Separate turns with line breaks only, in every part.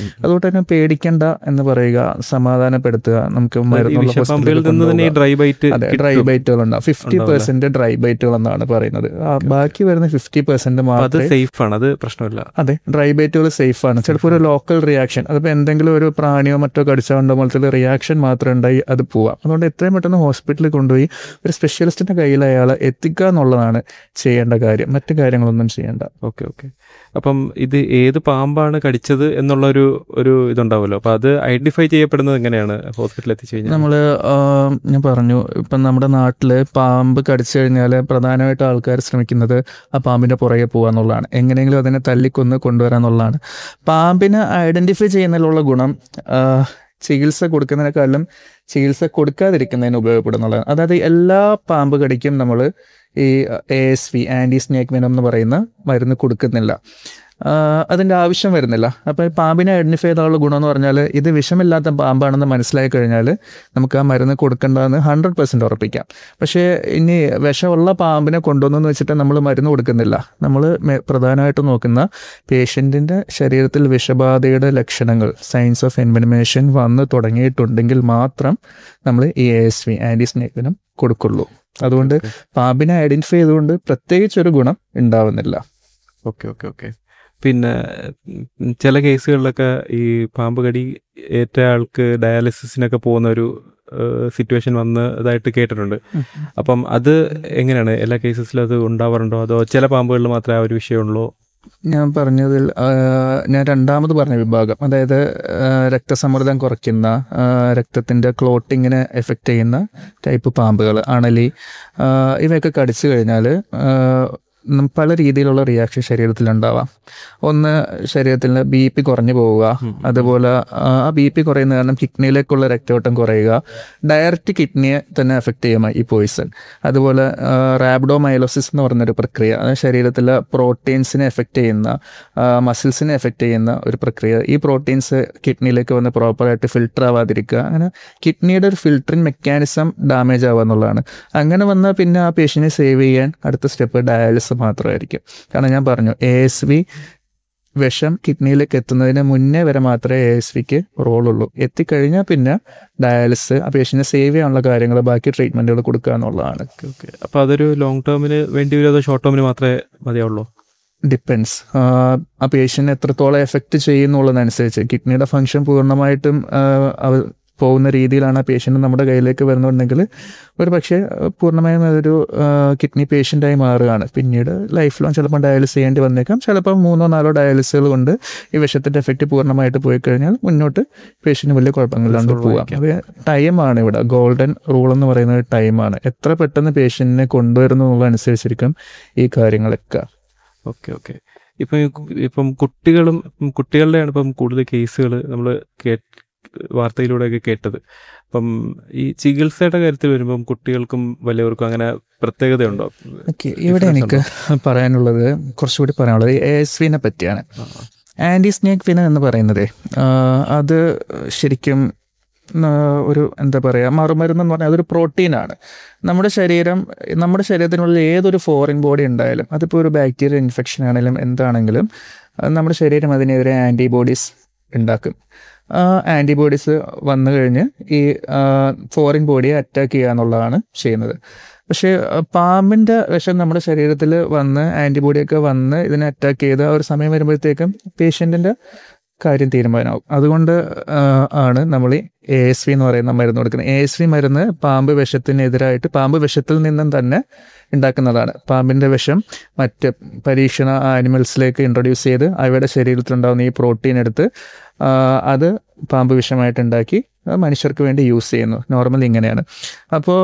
അതുകൊണ്ട് തന്നെ പേടിക്കണ്ട എന്ന് പറയുക സമാധാനപ്പെടുത്തുക നമുക്ക്
ഈ
മരുന്നുള്ള
വിഷപ്പാമ്പുകളിൽ
ഹോസ്പിറ്റലിൽ
നിന്ന് തന്നെ ഈ
കൊണ്ടുപോവുക.
ഡ്രൈ ബൈറ്റ്
അതെ ഡ്രൈ ബൈറ്റുകൾ ഉണ്ടാവും ഫിഫ്റ്റി പെർസെന്റ് ഡ്രൈ ബൈറ്റുകൾ എന്നാണ് പറയുന്നത് ആ, ബാക്കി വരുന്ന ഫിഫ്റ്റി പെർസെന്റ്
അത്
മാത്രമേ
സേഫ് ആണ് അത് പ്രശ്നമില്ല
അതെ ഡ്രൈ ബൈറ്റുകൾ സേഫ് ആണ് ചിലപ്പോൾ ഒരു ലോക്കൽ റിയാക്ഷൻ അതിപ്പോൾ എന്തെങ്കിലും ഒരു പ്രാണിയോ മറ്റോ കടിച്ചാണ്ടോ പോലത്തെ റിയാക്ഷൻ മാത്രം ഉണ്ടായി അത് പോവാം അതുകൊണ്ട് എത്രയും പെട്ടെന്ന് ഹോസ്പിറ്റലിൽ കൊണ്ടുപോയി ഒരു സ്പെഷ്യലിസ്റ്റിന്റെ കയ്യിൽ അയാളെ എത്തിക്കുക എന്നുള്ളതാണ് ചെയ്യേണ്ട കാര്യം മറ്റു കാര്യങ്ങളൊന്നും ചെയ്യേണ്ട
ഓക്കെ ഓക്കെ അപ്പം ഇത് ഏത് പാമ്പാണ് കടിച്ചത് എന്നുള്ള ഒരു ഒരു ഇതുണ്ടാവുമല്ലോ അപ്പൊ അത് ഐഡന്റിഫൈ ചെയ്യപ്പെടുന്നത് എങ്ങനെയാണ് ഹോസ്പിറ്റലിൽ എത്തിച്ചു കഴിഞ്ഞാൽ
നമ്മൾ ഞാൻ പറഞ്ഞു ഇപ്പം നമ്മുടെ നാട്ടിൽ പാമ്പ് കടിച്ചു കഴിഞ്ഞാൽ പ്രധാനമായിട്ട് ആൾക്കാർ ശ്രമിക്കുന്നത് ആ പാമ്പിൻ്റെ പുറകെ പോകുക എന്നുള്ളതാണ് എങ്ങനെയെങ്കിലും അതിനെ തല്ലിക്കൊന്ന് കൊണ്ടുവരാൻ എന്നുള്ളതാണ് പാമ്പിനെ ഐഡൻറ്റിഫൈ ചെയ്യുന്നതിലുള്ള ഗുണം ആ, ചികിത്സ കൊടുക്കുന്നതിനേക്കാളും ചികിത്സ കൊടുക്കാതിരിക്കുന്നതിന് ഉപയോഗപ്പെടുന്നുള്ളതാണ് അതായത് എല്ലാ പാമ്പ് കടിക്കും നമ്മൾ ഈ A S V anti snake venom എന്ന് പറയുന്ന മരുന്ന് കൊടുക്കുന്നില്ല ആഹ് അതിൻ്റെ ആവശ്യം വരുന്നില്ല അപ്പോൾ ഈ പാമ്പിനെ ഐഡൻറ്റിഫൈ ചെയ്താലുള്ള ഗുണമെന്ന് പറഞ്ഞാൽ ഇത് വിഷമില്ലാത്ത പാമ്പാണെന്ന് മനസ്സിലായി കഴിഞ്ഞാൽ നമുക്ക് ആ മരുന്ന് കൊടുക്കേണ്ടതെന്ന് ഹൺഡ്രഡ് പെർസെൻറ്റ് ഉറപ്പിക്കാം പക്ഷേ ഇനി വിഷമുള്ള പാമ്പിനെ കൊണ്ടുവന്നു വെച്ചിട്ട് നമ്മൾ മരുന്ന് കൊടുക്കുന്നില്ല നമ്മൾ പ്രധാനമായിട്ടും നോക്കുന്ന പേഷ്യൻറ്റിൻ്റെ ശരീരത്തിൽ വിഷബാധയുടെ ലക്ഷണങ്ങൾ സയൻസ് ഓഫ് എൻവെനിമേഷൻ വന്ന് തുടങ്ങിയിട്ടുണ്ടെങ്കിൽ മാത്രം നമ്മൾ ഈ എ എസ് വി ആൻറ്റി സ്നേക്കിനും കൊടുക്കുള്ളൂ അതുകൊണ്ട് പാമ്പിനെ ഐഡൻറ്റിഫൈ ചെയ്തുകൊണ്ട് പ്രത്യേകിച്ച് ഒരു ഗുണം ഉണ്ടാവുന്നില്ല
ഓക്കെ ഓക്കെ ഓക്കെ പിന്നെ ഉം, ചില കേസുകളിലൊക്കെ ഈ പാമ്പ് കടി ഏറ്റ ആൾക്ക് ഡയാലിസിസിനൊക്കെ പോകുന്ന ഒരു സിറ്റുവേഷൻ വന്നതായിട്ട് കേട്ടിട്ടുണ്ട് അപ്പം അത് എങ്ങനെയാണ് എല്ലാ കേസസിലും അത് ഉണ്ടാവാറുണ്ടോ അതോ ചില പാമ്പുകളിൽ മാത്രമേ ആ ഒരു വിഷയമുള്ളൂ
ഞാൻ പറഞ്ഞതിൽ ആ, ഞാൻ രണ്ടാമത് പറഞ്ഞ വിഭാഗം അതായത് ആ, രക്തസമ്മർദ്ദം കുറയ്ക്കുന്ന ആ, രക്തത്തിൻ്റെ ക്ലോട്ടിങ്ങിനെ എഫക്റ്റ് ചെയ്യുന്ന ടൈപ്പ് പാമ്പുകൾ അണലി ആ, ഇവയൊക്കെ കടിച്ചു കഴിഞ്ഞാൽ പല രീതിയിലുള്ള റിയാക്ഷൻ ശരീരത്തിൽ ഉണ്ടാവാം ഒന്ന് ശരീരത്തിൽ ബി പി കുറഞ്ഞു പോവുക അതുപോലെ ആ ബി പി കുറയുന്ന കാരണം കിഡ്നിയിലേക്കുള്ള രക്തയോട്ടം കുറയുക ഡയറക്റ്റ് കിഡ്നിയെ തന്നെ എഫക്റ്റ് ചെയ്യും ഈ പോയിസൺ അതുപോലെ റാബ്ഡോമൈലോസിസ് എന്ന് പറഞ്ഞൊരു പ്രക്രിയ അത് ശരീരത്തിലെ പ്രോട്ടീൻസിനെ എഫക്റ്റ് ചെയ്യുന്ന മസിൽസിനെ എഫക്റ്റ് ചെയ്യുന്ന ഒരു പ്രക്രിയ ഈ പ്രോട്ടീൻസ് കിഡ്നിയിലേക്ക് വന്ന് പ്രോപ്പറായിട്ട് ഫിൽട്ടർ ആവാതിരിക്കുക അങ്ങനെ കിഡ്നിയുടെ ഒരു ഫിൽറ്ററിങ് മെക്കാനിസം ഡാമേജ് ആവുക എന്നുള്ളതാണ് അങ്ങനെ വന്നാൽ പിന്നെ ആ പേഷ്യനെ സേവ് ചെയ്യാൻ അടുത്ത സ്റ്റെപ്പ് ഡയാലിസിസ് മാത്രമായിരിക്കും കാരണം ഞാൻ പറഞ്ഞു എ എസ് വി വിഷം കിഡ്നിയിലേക്ക് എത്തുന്നതിന് മുന്നേ വരെ മാത്രമേ എ എസ് വിക്ക് റോളുള്ളൂ എത്തിക്കഴിഞ്ഞാൽ പിന്നെ ഡയാലിസിസ് ആ പേഷ്യനെ സേവ് ചെയ്യാനുള്ള കാര്യങ്ങൾ ബാക്കി ട്രീറ്റ്മെൻറ്റുകൾ കൊടുക്കുക എന്നുള്ളതാണ്
ഓക്കെ ഓക്കെ അപ്പോൾ അതൊരു ലോങ് ടേമിന് വേണ്ടി വരും അതോ ഷോർട്ട് ടേമിന് മാത്രമേ മതിയാവുള്ളൂ
ഡിപ്പെൻസ് ആ പേഷ്യൻ്റ് എത്രത്തോളം എഫക്റ്റ് ചെയ്യുന്നുള്ളതനുസരിച്ച് കിഡ്നിയുടെ ഫങ്ഷൻ പൂർണ്ണമായിട്ടും ആ, അവ- പോകുന്ന രീതിയിലാണ് ആ പേഷ്യൻ്റ് നമ്മുടെ കയ്യിലേക്ക് വരുന്നുണ്ടെങ്കിൽ ഒരു പക്ഷേ ആ, പൂർണ്ണമായും അതൊരു കിഡ്നി പേഷ്യൻ്റായി മാറുകയാണ് പിന്നീട് ലൈഫ് ലോങ് ചിലപ്പോൾ ഡയാലിസ് ചെയ്യേണ്ടി വന്നേക്കാം ചിലപ്പോൾ മൂന്നോ നാലോ ഡയാലിസുകൾ കൊണ്ട് ഈ വിഷത്തിൻ്റെ എഫക്റ്റ് പൂർണ്ണമായിട്ട് പോയി കഴിഞ്ഞാൽ മുന്നോട്ട് പേഷ്യൻ്റ് വലിയ കുഴപ്പങ്ങളില്ലാണ്ട്
Resolve
പോവാം അത് ടൈമാണ് ഇവിടെ ഗോൾഡൻ റൂൾ എന്ന് പറയുന്നത് ടൈമാണ് എത്ര പെട്ടെന്ന് പേഷ്യൻറ്റിനെ കൊണ്ടുവരുന്നു എന്നുള്ളതനുസരിച്ചിരിക്കും ഈ കാര്യങ്ങളൊക്കെ
ഓക്കെ ഓക്കെ ഇപ്പം ഈ കു- ഇപ്പം കുട്ടികളും ഉം, കുട്ടികളുടെയാണ് ഇപ്പം കൂടുതൽ കേസുകൾ നമ്മൾ കേ വാർത്തയിലൂടെയൊക്കെ കേട്ടത് അപ്പം ഈ ചികിത്സയുടെ കാര്യത്തിൽ വരുമ്പം കുട്ടികൾക്കും വലിയവർക്കും അങ്ങനെ പ്രത്യേകതയുണ്ടോ
ഓക്കെ ഇവിടെ
Difference
എനിക്ക് പറയാനുള്ളത് കുറച്ചുകൂടി പറയാനുള്ളത് എ എസ് വിനെ പറ്റിയാണ്
ആ,
ആൻറ്റി സ്നേക്ക് വിന എന്ന് പറയുന്നത് അത് ശരിക്കും ആ, ഒരു എന്താ പറയുക മറുമരുന്ന് എന്ന് പറഞ്ഞാൽ അതൊരു പ്രോട്ടീനാണ് നമ്മുടെ ശരീരം നമ്മുടെ ശരീരത്തിനുള്ളിൽ ഏതൊരു ഫോറിൻ ബോഡി ഉണ്ടായാലും അതിപ്പോൾ ഒരു ബാക്ടീരിയൽ ഇൻഫെക്ഷൻ ആണെങ്കിലും എന്താണെങ്കിലും അത് നമ്മുടെ ശരീരം അതിനെതിരെ ആൻറ്റിബോഡീസ് ഉണ്ടാക്കും ആ ആൻറ്റിബോഡീസ് വന്നു കഴിഞ്ഞ് ഈ ഫോറിൻ ബോഡിയെ അറ്റാക്ക് ചെയ്യുക എന്നുള്ളതാണ് ചെയ്യുന്നത് പക്ഷേ ആ, പാമ്പിൻ്റെ വിഷം നമ്മുടെ ശരീരത്തിൽ വന്ന് ആൻറ്റിബോഡിയൊക്കെ വന്ന് ഇതിനെ അറ്റാക്ക് ചെയ്ത് ആ ഒരു സമയം വരുമ്പോഴത്തേക്കും പേഷ്യൻറ്റിൻ്റെ കാര്യം തീരുമാനമാവും അതുകൊണ്ട് ആ, ആണ് നമ്മൾ എ എസ് വി എന്ന് പറയുന്ന മരുന്ന് കൊടുക്കുന്നത് എ എസ് വി മരുന്ന് പാമ്പ് വിഷത്തിനെതിരായിട്ട് പാമ്പ് വിഷത്തിൽ നിന്നും തന്നെ ഉണ്ടാക്കുന്നതാണ് പാമ്പിൻ്റെ വിഷം മറ്റ് പരീക്ഷണ ആനിമൽസിലേക്ക് ഇൻട്രൊഡ്യൂസ് ചെയ്ത് അവയുടെ ശരീരത്തിലുണ്ടാകുന്ന ഈ പ്രോട്ടീൻ എടുത്ത് ആ, അത് പാമ്പ് വിഷമായിട്ട് ഉണ്ടാക്കി അത് മനുഷ്യർക്ക് വേണ്ടി യൂസ് ചെയ്യുന്നു നോർമൽ ഇങ്ങനെയാണ് അപ്പോൾ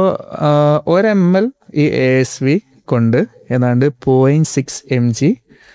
ഒരു എം എൽ ഈ എ എസ് വി കൊണ്ട് ഏതാണ്ട് point six M G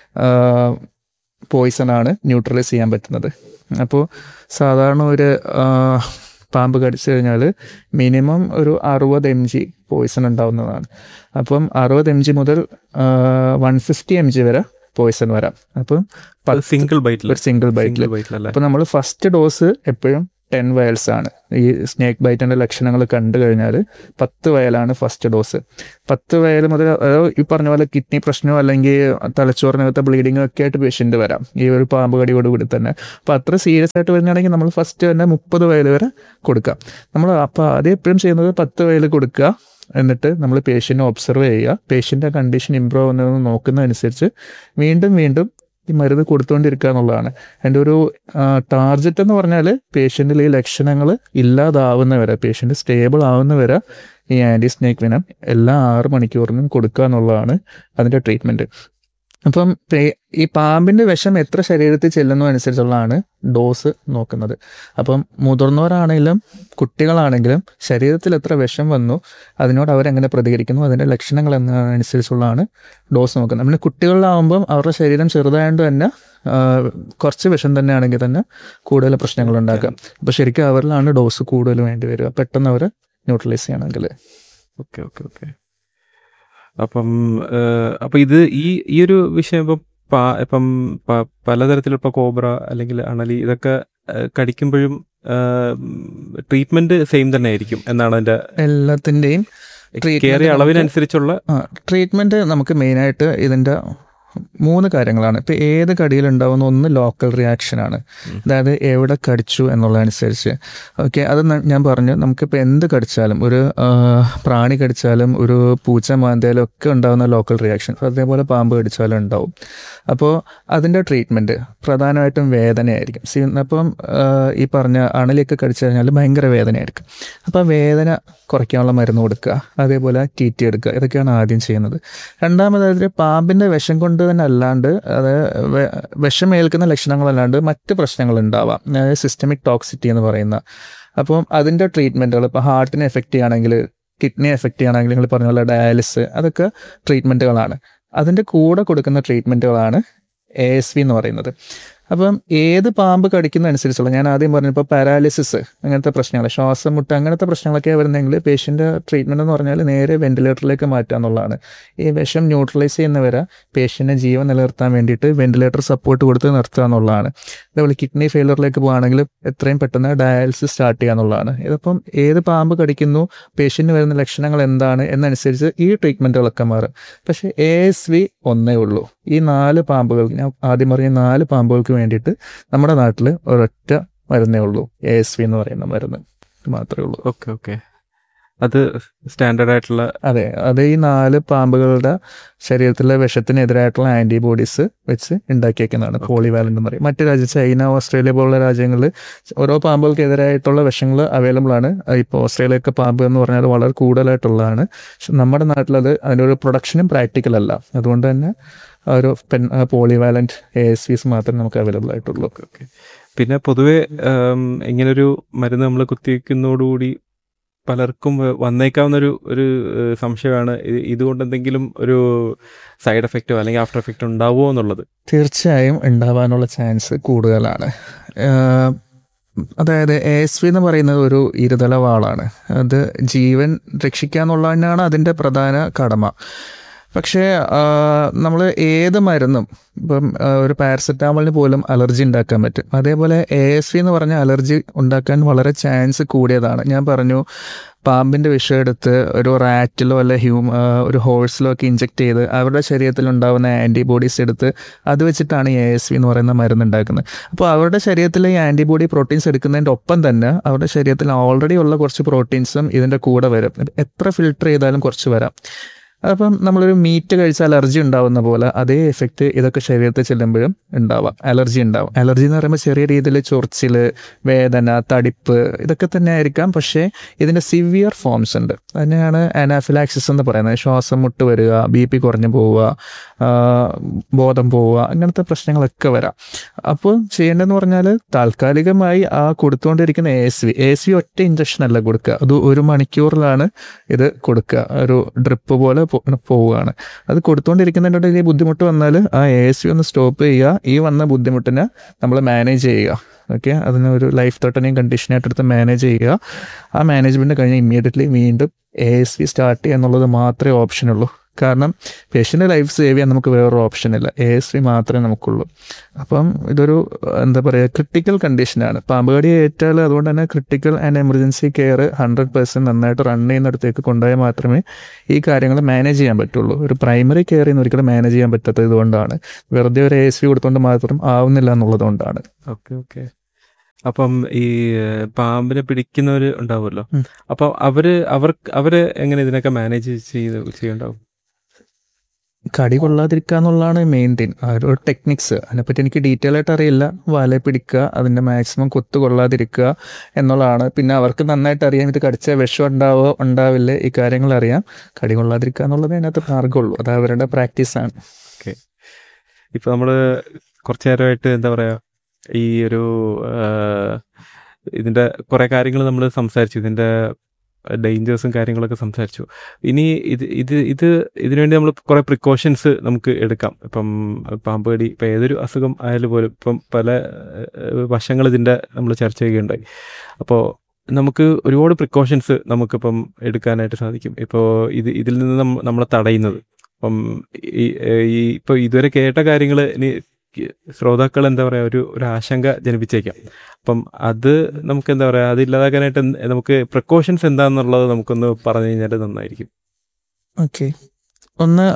poison ആണ് ന്യൂട്രലൈസ് ചെയ്യാൻ പറ്റുന്നത് അപ്പോൾ സാധാരണ ഒരു ആ, പാമ്പ് കടിച്ചു കഴിഞ്ഞാൽ മിനിമം ഒരു അറുപത് എം ജി പോയിസൺ ഉണ്ടാവുന്നതാണ് അപ്പം അറുപത് എം ജി മുതൽ വൺ ഫിഫ്റ്റി എം ജി വരെ പോയിസൺ വരാം അപ്പം
അത് സിംഗിൾ ബൈറ്റിൽ
ഒരു സിംഗിൾ ബൈറ്റിൽ
സിംഗിൾ ബൈറ്റിലല്ലേ
അപ്പോൾ നമ്മൾ ഫസ്റ്റ് ഡോസ് എപ്പോഴും ടെൻ വയൽസ് ആണ് ഈ സ്നേക്ക് ബൈറ്റിൻ്റെ ലക്ഷണങ്ങൾ കണ്ടു കഴിഞ്ഞാൽ പത്ത് വയലാണ് ഫസ്റ്റ് ഡോസ് പത്ത് വയൽ മുതൽ അതായത് ഈ പറഞ്ഞ പോലെ കിഡ്നി പ്രശ്നമോ അല്ലെങ്കിൽ തലച്ചോറിനകത്തെ ബ്ലീഡിങ്ങോ ഒക്കെ ആയിട്ട് പേഷ്യൻ്റ് വരാം ഈ ഒരു പാമ്പ് കടിയോട് കൂടി തന്നെ അപ്പോൾ അത്ര സീരിയസ് ആയിട്ട് വരുന്നതാണെങ്കിൽ നമ്മൾ ഫസ്റ്റ് തന്നെ മുപ്പത് വയൽ വരെ കൊടുക്കാം നമ്മൾ അപ്പോൾ ആദ്യം എപ്പോഴും ചെയ്യുന്നത് പത്ത് വയൽ കൊടുക്കുക എന്നിട്ട് നമ്മൾ പേഷ്യൻറ്റിനെ ഒബ്സർവ് ചെയ്യുക പേഷ്യൻ്റെ കണ്ടീഷൻ ഇമ്പ്രൂവ് ആവുന്നതെന്ന് നോക്കുന്നതനുസരിച്ച് വീണ്ടും വീണ്ടും ഈ മരുന്ന് കൊടുത്തുകൊണ്ടിരിക്കുക എന്നുള്ളതാണ് എൻ്റെ ഒരു ടാർജറ്റ് എന്ന് പറഞ്ഞാൽ പേഷ്യൻറ്റിൽ ഈ ലക്ഷണങ്ങൾ ഇല്ലാതാവുന്ന വരെ പേഷ്യൻ്റ് സ്റ്റേബിൾ ആവുന്ന വരെ ഈ ആൻറ്റി സ്നേക്ക് വിനം എല്ലാ ആറ് മണിക്കൂറിനും കൊടുക്കുക എന്നുള്ളതാണ് അതിൻ്റെ ട്രീറ്റ്മെൻറ്റ് അപ്പം പേ- ഈ പാമ്പിൻ്റെ വിഷം എത്ര ശരീരത്തിൽ ചെല്ലുന്നു അനുസരിച്ചുള്ളതാണ് ഡോസ് നോക്കുന്നത് അപ്പം മുതിർന്നവരാണെങ്കിലും കുട്ടികളാണെങ്കിലും ശരീരത്തിൽ എത്ര വിഷം വന്നു അതിനോട് അവരെങ്ങനെ പ്രതികരിക്കുന്നു അതിൻ്റെ ലക്ഷണങ്ങൾ എന്നതനുസരിച്ചുള്ളതാണ് ഡോസ് നോക്കുന്നത് നമ്മൾ കുട്ടികളിലാവുമ്പം അവരുടെ ശരീരം ചെറുതായതുകൊണ്ട് തന്നെ ആ, കുറച്ച് വിഷം തന്നെ ആണെങ്കിൽ തന്നെ കൂടുതൽ പ്രശ്നങ്ങൾ ഉണ്ടാക്കാം അപ്പോൾ ശരിക്കും അവരിലാണ് ഡോസ് കൂടുതൽ വേണ്ടി വരിക പെട്ടെന്ന് അവർ ന്യൂട്രലൈസ് ചെയ്യണമെങ്കിൽ
ഓക്കെ ഓക്കെ ഓക്കെ അപ്പം ഏഹ്, അപ്പൊ ഇത് ഈ ഈ ഒരു വിഷയം ഇപ്പം പാ- ഇപ്പം പ- പലതരത്തിലുള്ള ഇപ്പൊ കോബ്ര അല്ലെങ്കിൽ അണലി ഇതൊക്കെ ഏഹ്, കടിക്കുമ്പോഴും ട്രീറ്റ്മെന്റ് സെയിം തന്നെ ആയിരിക്കും എന്നാണ് അതിന്റെ
എല്ലാത്തിൻ്റെയും Treatment
കയറിയ
നമുക്ക്
അളവിനനുസരിച്ചുള്ള
ട്രീറ്റ്മെൻറ്റ് നമുക്ക് മെയിനായിട്ട് ഇതിൻ്റെ മൂന്ന് കാര്യങ്ങളാണ് ഇപ്പോൾ ഏത് കടിയിലുണ്ടാവുന്ന ഒന്ന് ലോക്കൽ റിയാക്ഷനാണ്
ഉം.
അതായത് എവിടെ കടിച്ചു എന്നുള്ളതനുസരിച്ച് ഓക്കെ അത് ന- ഞാൻ പറഞ്ഞു നമുക്കിപ്പോൾ എന്ത് കടിച്ചാലും ഒരു ആ, പ്രാണി കടിച്ചാലും ഒരു പൂച്ച മാന്തയിലും ഒക്കെ ഉണ്ടാകുന്ന ലോക്കൽ റിയാക്ഷൻ അതേപോലെ പാമ്പ് കടിച്ചാലും ഉണ്ടാവും അപ്പോൾ അതിൻ്റെ ട്രീറ്റ്മെൻറ്റ് പ്രധാനമായിട്ടും വേദനയായിരിക്കും സി അപ്പം ആ, ഈ പറഞ്ഞ അണലിയൊക്കെ കടിച്ചു കഴിഞ്ഞാൽ ഭയങ്കര വേദനയായിരിക്കും അപ്പോൾ ആ വേദന കുറയ്ക്കാനുള്ള മരുന്ന് കൊടുക്കുക അതേപോലെ ടി ടി എടുക്കുക ഇതൊക്കെയാണ് ആദ്യം ചെയ്യുന്നത് രണ്ടാമതായിട്ട് പാമ്പിൻ്റെ വിഷം കൊണ്ട് തന്നെ അല്ലാണ്ട് അത് വെ- വിഷം ഏൽക്കുന്ന ലക്ഷണങ്ങളല്ലാണ്ട് മറ്റ് പ്രശ്നങ്ങൾ ഉണ്ടാവാം അതായത് സിസ്റ്റമിക് ടോക്സിറ്റി എന്ന് പറയുന്ന അപ്പം അതിൻ്റെ ട്രീറ്റ്മെൻറ്റുകൾ ഇപ്പോൾ ഹാർട്ടിനെ എഫക്റ്റ് ചെയ്യുകയാണെങ്കിൽ കിഡ്നി എഫക്റ്റ് ചെയ്യുകയാണെങ്കിൽ നിങ്ങൾ പറഞ്ഞ പോലെ ഡയാലിസിസ് അതൊക്കെ ട്രീറ്റ്മെൻറ്റുകളാണ് അതിൻ്റെ കൂടെ കൊടുക്കുന്ന ട്രീറ്റ്മെൻറ്റുകളാണ് എ എസ് വി എന്ന് പറയുന്നത് അപ്പം ഏത് പാമ്പ് കടിക്കുന്ന അനുസരിച്ചുള്ള ഞാൻ ആദ്യം പറഞ്ഞപ്പോൾ പാരാലിസിസ് അങ്ങനത്തെ പ്രശ്നങ്ങൾ ശ്വാസം മുട്ട് അങ്ങനത്തെ പ്രശ്നങ്ങളൊക്കെ വരുന്നെങ്കിൽ പേഷ്യൻ്റെ ട്രീറ്റ്മെൻറ്റ് എന്ന് പറഞ്ഞാൽ നേരെ വെന്റിലേറ്ററിലേക്ക് മാറ്റുക എന്നുള്ളതാണ് ഈ വിഷം ന്യൂട്രലൈസ് ചെയ്യുന്നവരെ പേഷ്യൻ്റെ ജീവൻ നിലനിർത്താൻ വേണ്ടിയിട്ട് വെന്റിലേറ്റർ സപ്പോർട്ട് കൊടുത്ത് നിർത്തുക എന്നുള്ളതാണ് അതേപോലെ കിഡ്നി ഫെയിലറിലേക്ക് പോകുകയാണെങ്കിൽ എത്രയും പെട്ടെന്ന് ഡയാലിസിസ് സ്റ്റാർട്ട് ചെയ്യുക എന്നുള്ളതാണ് ഇതിപ്പം ഏത് പാമ്പ് കടിക്കുന്നു പേഷ്യൻ്റ് വരുന്ന ലക്ഷണങ്ങൾ എന്താണ് എന്നനുസരിച്ച് ഈ ട്രീറ്റ്മെൻറ്റുകളൊക്കെ മാറും പക്ഷേ എ എസ് വി ഒന്നേ ഉള്ളൂ ഈ നാല് പാമ്പുകൾക്ക് ഞാൻ ആദ്യം പറഞ്ഞ നാല് പാമ്പുകൾക്ക് വേണ്ടിയിട്ട് നമ്മുടെ നാട്ടിൽ ഒരൊറ്റ മരുന്നേ ഉള്ളൂ എ എസ് വി എന്ന് പറയുന്ന മരുന്ന് ഇത് മാത്രമേ ഉള്ളൂ
ഓക്കെ ഓക്കെ അത് സ്റ്റാൻഡേർഡ് ആയിട്ടുള്ള
അതെ അത് ഈ നാല് പാമ്പുകളുടെ ശരീരത്തിലെ വിഷത്തിനെതിരായിട്ടുള്ള ആന്റിബോഡീസ് വെച്ച് ഉണ്ടാക്കിയേക്കുന്നതാണ് പോളിവാലന്റ് എന്ന് പറയും മറ്റ് രാജ്യം ചൈന ഓസ്ട്രേലിയ പോലുള്ള രാജ്യങ്ങളിൽ ഓരോ പാമ്പുകൾക്കെതിരായിട്ടുള്ള വിഷങ്ങൾ അവൈലബിൾ ആണ് ഇപ്പോൾ ഓസ്ട്രേലിയയൊക്കെ പാമ്പ് എന്ന് പറഞ്ഞാൽ വളരെ കൂടുതലായിട്ടുള്ളതാണ് പക്ഷെ നമ്മുടെ നാട്ടിലത് അതിൻ്റെ ഒരു പ്രൊഡക്ഷനും പ്രാക്ടിക്കൽ അല്ല അതുകൊണ്ട് തന്നെ ആ ഒരു pen polyvalent A S Vs മാത്രമേ നമുക്ക് അവൈലബിൾ ആയിട്ടുള്ളൂ
ഓക്കെ ഓക്കെ പിന്നെ പൊതുവെ ഉം, ഇങ്ങനൊരു മരുന്ന് നമ്മൾ കുത്തിവെക്കുന്നതോടുകൂടി പലർക്കും വ- വന്നേക്കാവുന്ന ഒരു ഒരു ഏഹ്, സംശയമാണ് ഇത് ഇതുകൊണ്ട് എന്തെങ്കിലും ഒരു സൈഡ് എഫക്റ്റോ അല്ലെങ്കിൽ ആഫ്റ്റർ എഫക്റ്റോ ഉണ്ടാവുമോ എന്നുള്ളത്
തീർച്ചയായും ഉണ്ടാവാനുള്ള ചാൻസ് കൂടുതലാണ് ആഹ് അതായത് എ എസ് വി എന്ന് പറയുന്നത് ഒരു ഇരുതല വാളാണ് അത് ജീവൻ രക്ഷിക്കുക എന്നുള്ളത് തന്നെയാണ് അതിൻ്റെ പ്രധാന കടമ പക്ഷേ നമ്മൾ ഏത് മരുന്നും ഇപ്പം ആ, ഒരു പാരസെറ്റാമോളിന് പോലും അലർജി ഉണ്ടാക്കാൻ പറ്റും അതേപോലെ എ എസ് വി എന്ന് പറഞ്ഞ അലർജി ഉണ്ടാക്കാൻ വളരെ ചാൻസ് കൂടിയതാണ് ഞാൻ പറഞ്ഞു പാമ്പിൻ്റെ വിഷം എടുത്ത് ഒരു റാറ്റിലോ അല്ലെ ഹ്യൂമ ആ, ഒരു ഹോഴ്സിലോ ഒക്കെ ഇഞ്ചെക്ട് ചെയ്ത് അവരുടെ ശരീരത്തിൽ ഉണ്ടാകുന്ന ആൻറ്റിബോഡീസ് എടുത്ത് അത് വെച്ചിട്ടാണ് എ എസ് വി എന്ന് പറയുന്ന മരുന്ന് ഉണ്ടാക്കുന്നത് അപ്പോൾ അവരുടെ ശരീരത്തിൽ ഈ ആൻറ്റിബോഡി പ്രോട്ടീൻസ് എടുക്കുന്നതിൻ്റെ ഒപ്പം തന്നെ അവരുടെ ശരീരത്തിൽ ഓൾറെഡി ഉള്ള കുറച്ച് പ്രോട്ടീൻസും ഇതിൻ്റെ കൂടെ വരും എത്ര ഫിൽട്ടർ ചെയ്താലും കുറച്ച് വരാം അപ്പം നമ്മളൊരു മീറ്റ് കഴിച്ചാൽ അലർജി ഉണ്ടാവുന്ന പോലെ അതേ എഫക്റ്റ് ഇതൊക്കെ ശരീരത്തിൽ ചെല്ലുമ്പോഴും ഉണ്ടാവാം അലർജി ഉണ്ടാവും അലർജി എന്ന് പറയുമ്പോൾ ചെറിയ രീതിയിൽ ചൊറിച്ചിൽ വേദന തടിപ്പ് ഇതൊക്കെ തന്നെ ആയിരിക്കാം പക്ഷേ ഇതിൻ്റെ സിവിയർ ഫോംസ് ഉണ്ട് അതിനെയാണ് അനാഫിലാക്സിസ് എന്ന് പറയുന്നത് ശ്വാസം മുട്ട് വരിക ബി പി കുറഞ്ഞു പോവുക ആ, ബോധം പോവുക അങ്ങനത്തെ പ്രശ്നങ്ങളൊക്കെ വരാം അപ്പോൾ ചെയ്യേണ്ടതെന്ന് പറഞ്ഞാൽ താൽക്കാലികമായി ആ കൊടുത്തുകൊണ്ടിരിക്കുന്ന A S V A S V ഒറ്റ ഇഞ്ചക്ഷൻ അല്ല കൊടുക്കുക അത് ഒരു മണിക്കൂറിലാണ് ഇത് കൊടുക്കുക ഒരു ഡ്രിപ്പ് പോലെ പോ- പോവുകയാണ് അത് കൊടുത്തുകൊണ്ടിരിക്കുന്നതിൻ്റെ ഇടയിൽ ബുദ്ധിമുട്ട് വന്നാൽ ആ എ എസ് വി ഒന്ന് സ്റ്റോപ്പ് ചെയ്യുക ഈ വന്ന ബുദ്ധിമുട്ടിനെ നമ്മൾ മാനേജ് ചെയ്യുക ഓക്കെ അതിന് ഒരു ലൈഫ് തൊട്ടനെയും കണ്ടീഷനായിട്ട് എടുത്ത് മാനേജ് ചെയ്യുക ആ മാനേജ്മെൻറ്റ് കഴിഞ്ഞ് ഇമ്മീഡിയറ്റ്ലി വീണ്ടും എ എസ് വി സ്റ്റാർട്ട് ചെയ്യുക എന്നുള്ളത് മാത്രമേ ഓപ്ഷനുള്ളൂ കാരണം പേഷ്യൻ്റെ ലൈഫ് സേവ് ചെയ്യാൻ നമുക്ക് വേറൊരു ഓപ്ഷൻ ഇല്ല എ എസ് വി മാത്രമേ നമുക്കുള്ളൂ അപ്പം ഇതൊരു എന്താ പറയുക ക്രിട്ടിക്കൽ കണ്ടീഷനാണ് പാമ്പ് കടി ഏറ്റാൽ അതുകൊണ്ട് തന്നെ critical and emergency care hundred percent നന്നായിട്ട് റൺ ചെയ്യുന്നിടത്തേക്ക് കൊണ്ടുപോയാൽ മാത്രമേ ഈ കാര്യങ്ങൾ മാനേജ് ചെയ്യാൻ പറ്റുള്ളൂ ഒരു പ്രൈമറി കെയറിൽ നിന്ന് ഒരിക്കലും മാനേജ് ചെയ്യാൻ പറ്റാത്തത് ഇതുകൊണ്ടാണ് വെറുതെ ഒരു എ എസ് വി കൊടുത്തുകൊണ്ട് മാത്രം ആവുന്നില്ല എന്നുള്ളത് കൊണ്ടാണ്
ഓക്കെ ഓക്കെ അപ്പം ഈ ഏഹ്, പാമ്പിനെ പിടിക്കുന്നവർ ഉണ്ടാവുമല്ലോ
ഉം.
അപ്പം അവര് അവർക്ക് അവര് എങ്ങനെ ഇതിനൊക്കെ മാനേജ് ചെയ്ത് ചെയ്യണ്ടാവും
കടി കൊള്ളാതിരിക്കുക എന്നുള്ളതാണ് മെയിൻ തിങ് ആ ഒരു ടെക്നിക്സ് അതിനെപ്പറ്റി എനിക്ക് ഡീറ്റെയിൽ ആയിട്ട് അറിയില്ല വല പിടിക്കുക അതിൻ്റെ മാക്സിമം കൊത്തു കൊള്ളാതിരിക്കുക എന്നുള്ളതാണ് പിന്നെ അവർക്ക് നന്നായിട്ട് അറിയാം ഇത് കടിച്ച വിഷം ഉണ്ടാവോ ഉണ്ടാവില്ലേ ഈ കാര്യങ്ങൾ അറിയാം കടി കൊള്ളാതിരിക്കുക എന്നുള്ളത് അതിനകത്ത് മാർഗമുള്ളൂ അത് അവരുടെ പ്രാക്ടീസാണ്
ഓക്കെ ഇപ്പൊ നമ്മള് കുറച്ചു നേരമായിട്ട് എന്താ പറയാ ഈ ഒരു ആഹ്, ഇതിന്റെ കുറെ കാര്യങ്ങൾ നമ്മൾ സംസാരിച്ചു ഇതിന്റെ ഡേഞ്ചേഴ്സും കാര്യങ്ങളൊക്കെ സംസാരിച്ചു ഇനി ഇത് ഇത് ഇത് ഇതിനുവേണ്ടി നമ്മൾ കുറെ പ്രിക്കോഷൻസ് നമുക്ക് എടുക്കാം ഇപ്പം പാമ്പ് കടി ഇപ്പം ഏതൊരു അസുഖം ആയാലും പോലും ഇപ്പം പല വശങ്ങൾ ഇതിന്റെ നമ്മൾ ചർച്ച ചെയ്യുകയുണ്ടായി അപ്പോൾ നമുക്ക് ഒരുപാട് പ്രിക്കോഷൻസ് നമുക്കിപ്പം എടുക്കാനായിട്ട് സാധിക്കും ഇപ്പോൾ ഇത് ഇതിൽ നിന്ന് നമ്മ- നമ്മളെ തടയുന്നത് അപ്പം ഈ ഈ ഇപ്പോൾ ഇതുവരെ കേട്ട കാര്യങ്ങൾ ഇനി ശ്രോതാക്കൾ എന്താ പറയുക ഒരു ഒരു ആശങ്ക ജനിപ്പിച്ചേക്കാം അപ്പം അത് നമുക്ക് എന്താ പറയുക അത് ഇല്ലാതാക്കാനായിട്ട് എന്ത് നമുക്ക് പ്രിക്കോഷൻസ് എന്താണെന്നുള്ളത് നമുക്കൊന്ന് പറഞ്ഞു കഴിഞ്ഞാൽ നന്നായിരിക്കും
ഓക്കെ ഒന്ന്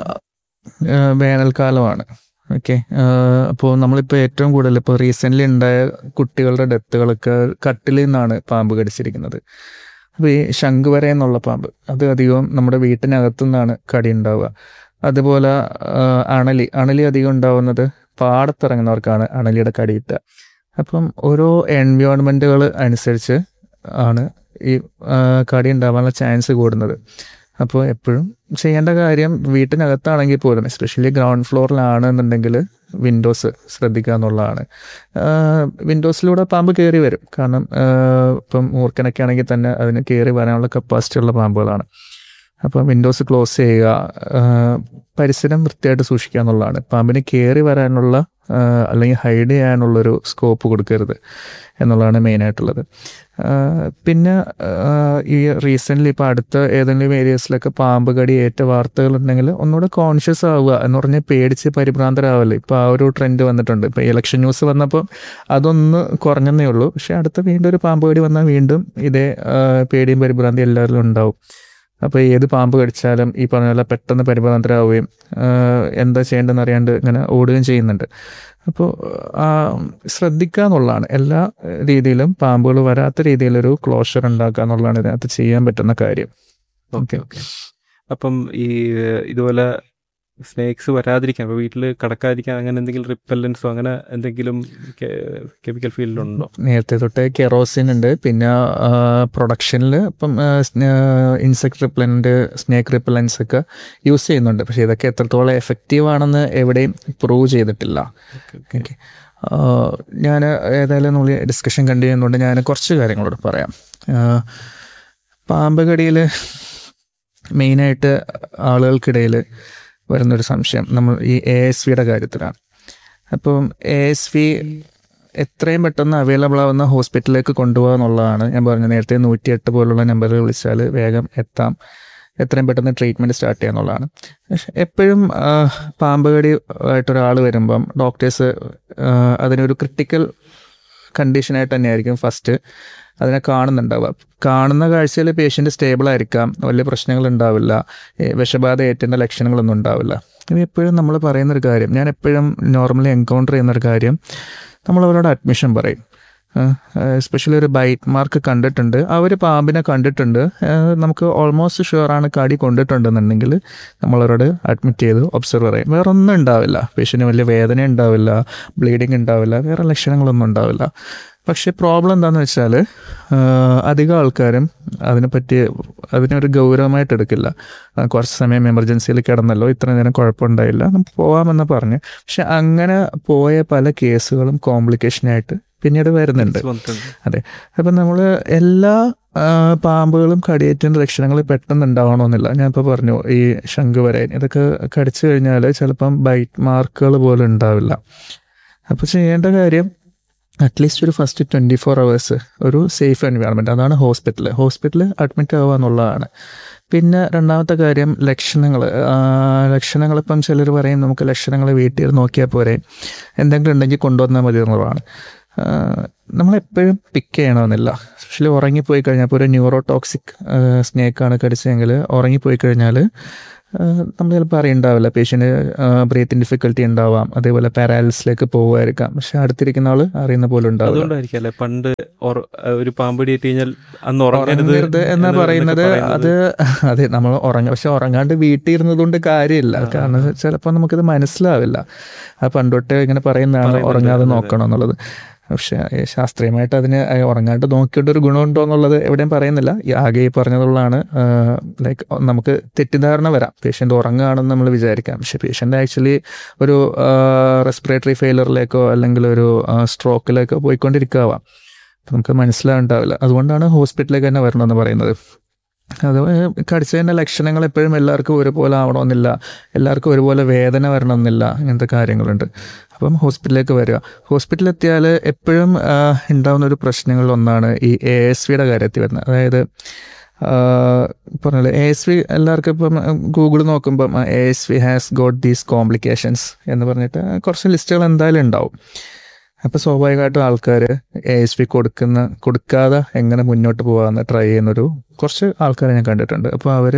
ആ, വേനൽക്കാലമാണ് ഓക്കെ അപ്പോൾ നമ്മളിപ്പോൾ ഏറ്റവും കൂടുതൽ ഇപ്പോൾ റീസെൻ്റ്ലി ഉണ്ടായ കുട്ടികളുടെ ഡെത്തുകളൊക്കെ കട്ടിലിൽ നിന്നാണ് പാമ്പ് കടിച്ചിരിക്കുന്നത് അപ്പോൾ ഈ ശംഖുവര എന്നുള്ള പാമ്പ് അത് അധികവും നമ്മുടെ വീട്ടിനകത്തു നിന്നാണ് കടി ഉണ്ടാവുക അതുപോലെ ആ, അണലി അണലി അധികം ഉണ്ടാവുന്നത് പാടത്തിറങ്ങുന്നവർക്കാണ് അണലിയുടെ കടിയിട്ട അപ്പം ഓരോ എൻവയോൺമെൻറ്റുകൾ അനുസരിച്ച് ആണ് ഈ ആ, കടി ഉണ്ടാവാനുള്ള ചാൻസ് കൂടുന്നത് അപ്പോൾ എപ്പോഴും ചെയ്യേണ്ട കാര്യം വീട്ടിനകത്താണെങ്കിൽ പോലും എസ്പെഷ്യലി ഗ്രൗണ്ട് ഫ്ലോറിലാണെന്നുണ്ടെങ്കിൽ വിൻഡോസ് ശ്രദ്ധിക്കുക എന്നുള്ളതാണ് വിൻഡോസിലൂടെ പാമ്പ് കയറി വരും കാരണം ആ, ഇപ്പം മൂർക്കനൊക്കെ ആണെങ്കിൽ തന്നെ അതിന് കയറി വരാനുള്ള കപ്പാസിറ്റി ഉള്ള പാമ്പുകളാണ് അപ്പോൾ വിൻഡോസ് ക്ലോസ് ചെയ്യുക ആ, പരിസരം വൃത്തിയായിട്ട് സൂക്ഷിക്കുക എന്നുള്ളതാണ് പാമ്പിന് കയറി വരാനുള്ള ആ, അല്ലെങ്കിൽ ഹൈഡ് ചെയ്യാനുള്ളൊരു സ്കോപ്പ് കൊടുക്കരുത് എന്നുള്ളതാണ് മെയിനായിട്ടുള്ളത് ആ, പിന്നെ ആ, ഈ റീസെൻ്റ്ലി ഇപ്പോൾ അടുത്ത ഏതെങ്കിലും ഏരിയസിലൊക്കെ പാമ്പ് കടി ഏറ്റ വാർത്തകളുണ്ടെങ്കിൽ ഒന്നുകൂടെ കോൺഷ്യസ് ആവുക എന്ന് പറഞ്ഞാൽ പേടിച്ച് പരിഭ്രാന്തരാവല്ലേ ഇപ്പോൾ ആ ഒരു ട്രെൻഡ് വന്നിട്ടുണ്ട് ഇപ്പോൾ ഇലക്ഷൻ ന്യൂസ് വന്നപ്പോൾ അതൊന്ന് കുറഞ്ഞെന്നേ ഉള്ളൂ പക്ഷേ അടുത്ത വീണ്ടും ഒരു പാമ്പ് കടി വന്നാൽ വീണ്ടും ഇതേ ആ, പേടിയും പരിഭ്രാന്തിയും എല്ലാവരിലും ഉണ്ടാവും അപ്പോൾ ഏത് പാമ്പ് കടിച്ചാലും ഈ പറഞ്ഞ പോലെ പെട്ടെന്ന് പരിഭ്രാന്തരാവുകയും ആ, എന്താ ചെയ്യേണ്ടതെന്ന് അറിയാണ്ട് ഇങ്ങനെ ഓടുകയും ചെയ്യുന്നുണ്ട് അപ്പോൾ ആ, ശ്രദ്ധിക്കുക എന്നുള്ളതാണ് എല്ലാ രീതിയിലും പാമ്പുകൾ വരാത്ത രീതിയിലൊരു ക്ലോഷർ ഉണ്ടാക്കുക എന്നുള്ളതാണ് ഇതിനകത്ത് ചെയ്യാൻ പറ്റുന്ന കാര്യം
ഓക്കെ ഓക്കെ അപ്പം ഈ ഏഹ്, ഇതുപോലെ സ്നേക്സ് വരാതിരിക്കാൻ ഇപ്പോൾ വീട്ടിൽ കടക്കാതിരിക്കാൻ അങ്ങനെ എന്തെങ്കിലും റിപ്പല്ലൻസോ അങ്ങനെ എന്തെങ്കിലും കെമിക്കൽ ഫീൽഡിലുണ്ടോ
നേരത്തെ തൊട്ടേ കെറോസിൻ ഉണ്ട് പിന്നെ പ്രൊഡക്ഷനിൽ ഇപ്പം ഇൻസെക്ട് റിപ്പലൻ്റ് സ്നേക്ക് റിപ്പലൻസ് ഒക്കെ യൂസ് ചെയ്യുന്നുണ്ട് പക്ഷേ ഇതൊക്കെ എത്രത്തോളം എഫക്റ്റീവ് ആണെന്ന് എവിടെയും പ്രൂവ് ചെയ്തിട്ടില്ല
ഓക്കെ
ഓക്കെ ഞാൻ ഏതായാലും നമ്മൾ ഡിസ്കഷൻ കണ്ടു ചെയ്യുന്നതുകൊണ്ട് ഞാൻ കുറച്ച് കാര്യങ്ങളോട് പറയാം ആ, പാമ്പ് കടിയിൽ മെയിനായിട്ട് ആളുകൾക്കിടയിൽ വരുന്നൊരു സംശയം നമ്മൾ ഈ എ എസ് വിയുടെ കാര്യത്തിലാണ് അപ്പം എ എസ് വി എത്രയും പെട്ടെന്ന് അവൈലബിൾ ആവുന്ന ഹോസ്പിറ്റലിലേക്ക് കൊണ്ടുപോകുക എന്നുള്ളതാണ് ഞാൻ പറഞ്ഞത് നേരത്തെ നൂറ്റിയെട്ട് പോലുള്ള നമ്പറിൽ വിളിച്ചാൽ വേഗം എത്താം എത്രയും പെട്ടെന്ന് ട്രീറ്റ്മെൻറ്റ് സ്റ്റാർട്ട് ചെയ്യുക എന്നുള്ളതാണ് പക്ഷെ എപ്പോഴും ആ, പാമ്പ് കടി ആയിട്ടൊരാൾ വരുമ്പം ഡോക്ടേഴ്സ് അതിനൊരു ക്രിട്ടിക്കൽ കണ്ടീഷനായിട്ട് തന്നെയായിരിക്കും ഫസ്റ്റ് അതിനെ കാണുന്നുണ്ടാവുക കാണുന്ന കാഴ്ചയിൽ പേഷ്യൻ്റ് സ്റ്റേബിൾ ആയിരിക്കാം വലിയ പ്രശ്നങ്ങൾ ഉണ്ടാവില്ല ഏ, വിഷബാധ ഏറ്റേണ്ട ലക്ഷണങ്ങളൊന്നും ഉണ്ടാവില്ല ഇത് എപ്പോഴും നമ്മൾ പറയുന്നൊരു കാര്യം ഞാൻ എപ്പോഴും നോർമലി എൻകൗണ്ടർ ചെയ്യുന്നൊരു കാര്യം നമ്മൾ അവരോട് അഡ്മിഷൻ പറയും എസ്പെഷ്യലി ഒരു ബൈറ്റ് മാർക്ക് കണ്ടിട്ടുണ്ട് അവർ പാമ്പിനെ കണ്ടിട്ടുണ്ട് ആ, നമുക്ക് ഓൾമോസ്റ്റ് ഷുവറാണ് കടി കൊണ്ടിട്ടുണ്ടെന്നുണ്ടെങ്കിൽ നമ്മളവരോട് അഡ്മിറ്റ് ചെയ്ത് ഒബ്സർവ് ചെയ്യും വേറെ ഒന്നും ഉണ്ടാവില്ല പേഷ്യന് വലിയ വേദന ഉണ്ടാവില്ല ബ്ലീഡിങ് ഉണ്ടാവില്ല വേറെ ലക്ഷണങ്ങളൊന്നും ഉണ്ടാവില്ല പക്ഷേ പ്രോബ്ലം എന്താണെന്ന് വെച്ചാൽ അധികം ആൾക്കാരും അതിനെപ്പറ്റി അതിനൊരു ഗൗരവമായിട്ട് എടുക്കില്ല ആ, കുറച്ച് സമയം എമർജൻസിയിൽ കിടന്നല്ലോ ഇത്ര നേരം കുഴപ്പമുണ്ടായില്ല നമുക്ക് പോവാമെന്ന് പറഞ്ഞ് പക്ഷെ അങ്ങനെ പോയ പല കേസുകളും കോംപ്ലിക്കേഷനായിട്ട് പിന്നീട് വരുന്നുണ്ട് അതെ അപ്പം നമ്മൾ എല്ലാ ആ, പാമ്പുകളും കടിയേറ്റേണ്ട ലക്ഷണങ്ങൾ പെട്ടെന്ന് ഉണ്ടാവണമെന്നില്ല ഞാനിപ്പോൾ പറഞ്ഞു ഈ ശംഖുവരയൻ ഇതൊക്കെ കടിച്ചു കഴിഞ്ഞാൽ ചിലപ്പം ബൈറ്റ് മാർക്കുകൾ പോലും ഉണ്ടാവില്ല അപ്പോൾ ചെയ്യേണ്ട കാര്യം അറ്റ്ലീസ്റ്റ് ഒരു ഫസ്റ്റ് ട്വൻറ്റി ഫോർ അവേഴ്സ് ഒരു സേഫ് എൻവയോൺമെൻറ്റ് അതാണ് ഹോസ്പിറ്റൽ ഹോസ്പിറ്റൽ അഡ്മിറ്റ് ആവുക എന്നുള്ളതാണ് പിന്നെ രണ്ടാമത്തെ കാര്യം ലക്ഷണങ്ങൾ ലക്ഷണങ്ങൾ ഇപ്പം ചിലർ പറയും നമുക്ക് ലക്ഷണങ്ങൾ വീട്ടിൽ നോക്കിയാൽ പോരെ എന്തെങ്കിലും ഉണ്ടെങ്കിൽ കൊണ്ടുവന്നാൽ മതി എന്നുള്ളതാണ് നമ്മളെപ്പോഴും പിക്ക് ചെയ്യണമെന്നില്ല സ്പെഷ്യലി ഉറങ്ങിപ്പോയി കഴിഞ്ഞാൽ ഇപ്പോൾ ഒരു ന്യൂറോടോക്സിക് സ്നേക്കാണ് കടിച്ചതെങ്കിൽ ഉറങ്ങിപ്പോയി കഴിഞ്ഞാൽ നമ്മൾ ചിലപ്പോൾ അറിയുണ്ടാവില്ല പേഷ്യൻ്റ് ബ്രീത്തിങ് ഡിഫിക്കൽട്ടി ഉണ്ടാവാം അതേപോലെ പാരാലിസിലേക്ക് പോകുമായിരിക്കാം പക്ഷെ അടുത്തിരിക്കുന്ന ആൾ അറിയുന്ന പോലെ ഉണ്ടാവില്ല
അതുകൊണ്ടായിരിക്കും അല്ലെ പണ്ട് ഒറ- ഒരു പാമ്പടി ഇട്ട് കഴിഞ്ഞാൽ അന്ന് ഉറങ്ങരുത്
ഉറങ്ങരുത് എന്നാ
എന്ന്
പറയുന്നത്
എന്നൊക്കെ
അത് അതെ നമ്മൾ ഉറങ്ങ പക്ഷെ ഉറങ്ങാണ്ട് വീട്ടിൽ ഇരുന്നത് കൊണ്ട് കാര്യമില്ല
ആ.
കാരണം ചിലപ്പോൾ നമുക്കിത് മനസ്സിലാവില്ല ആ പണ്ടൊട്ട് ഇങ്ങനെ പറയുന്നതാണ്
പറയുന്നുണ്ട്,
ഉറങ്ങാതെ
അതെ, അതെ.
നോക്കണം എന്നുള്ളത് പക്ഷെ ഏ, ശാസ്ത്രീയമായിട്ട് അതിന് ആ ഉറങ്ങാണ്ട് നോക്കിയിട്ട് ഒരു ഗുണമുണ്ടോ എന്നുള്ളത് എവിടെയും പറയുന്നില്ല ഈ ആകെ ഈ പറഞ്ഞതുള്ളതാണ് ലൈക്ക് നമുക്ക് തെറ്റിദ്ധാരണ വരാം പേഷ്യൻ്റ് ഉറങ്ങുകയാണെന്ന് നമ്മൾ വിചാരിക്കാം പക്ഷെ പേഷ്യൻ്റ് ആക്ച്വലി ഒരു റെസ്പിറേറ്ററി ഫെയിലറിലേക്കോ അല്ലെങ്കിൽ ഒരു സ്ട്രോക്കിലേക്കോ പോയിക്കൊണ്ടിരിക്കാവാം അപ്പം നമുക്ക് മനസ്സിലാവുണ്ടാവില്ല അതുകൊണ്ടാണ് ഹോസ്പിറ്റലിലേക്ക് തന്നെ വരണമെന്ന് പറയുന്നത് അത് കടിച്ചതിൻ്റെ ലക്ഷണങ്ങൾ എപ്പോഴും എല്ലാവർക്കും ഒരുപോലെ ആവണമെന്നില്ല എല്ലാവർക്കും ഒരുപോലെ വേദന വരണമെന്നില്ല ഇങ്ങനത്തെ കാര്യങ്ങളുണ്ട് അപ്പം ഹോസ്പിറ്റലിലേക്ക് വരിക ഹോസ്പിറ്റലിൽ എത്തിയാൽ എപ്പോഴും ആ, ഉണ്ടാവുന്ന ഒരു പ്രശ്നങ്ങളിൽ ഒന്നാണ് ഈ എ എസ് വിയുടെ കാര്യത്തിൽ വരുന്നത് അതായത് പറഞ്ഞല്ലോ എ എസ് വി എല്ലാവർക്കും ഇപ്പം ഗൂഗിൾ നോക്കുമ്പം A S V has got these complications എന്ന് പറഞ്ഞിട്ട് കുറച്ച് ലിസ്റ്റുകൾ എന്തായാലും ഉണ്ടാവും അപ്പോൾ സ്വാഭാവികമായിട്ടും ആൾക്കാർ എ എസ് വി കൊടുക്കുന്ന കൊടുക്കാതെ എങ്ങനെ മുന്നോട്ട് പോകാമെന്ന് ട്രൈ ചെയ്യുന്നൊരു കുറച്ച് ആൾക്കാരെ ഞാൻ കണ്ടിട്ടുണ്ട് അപ്പോൾ അവർ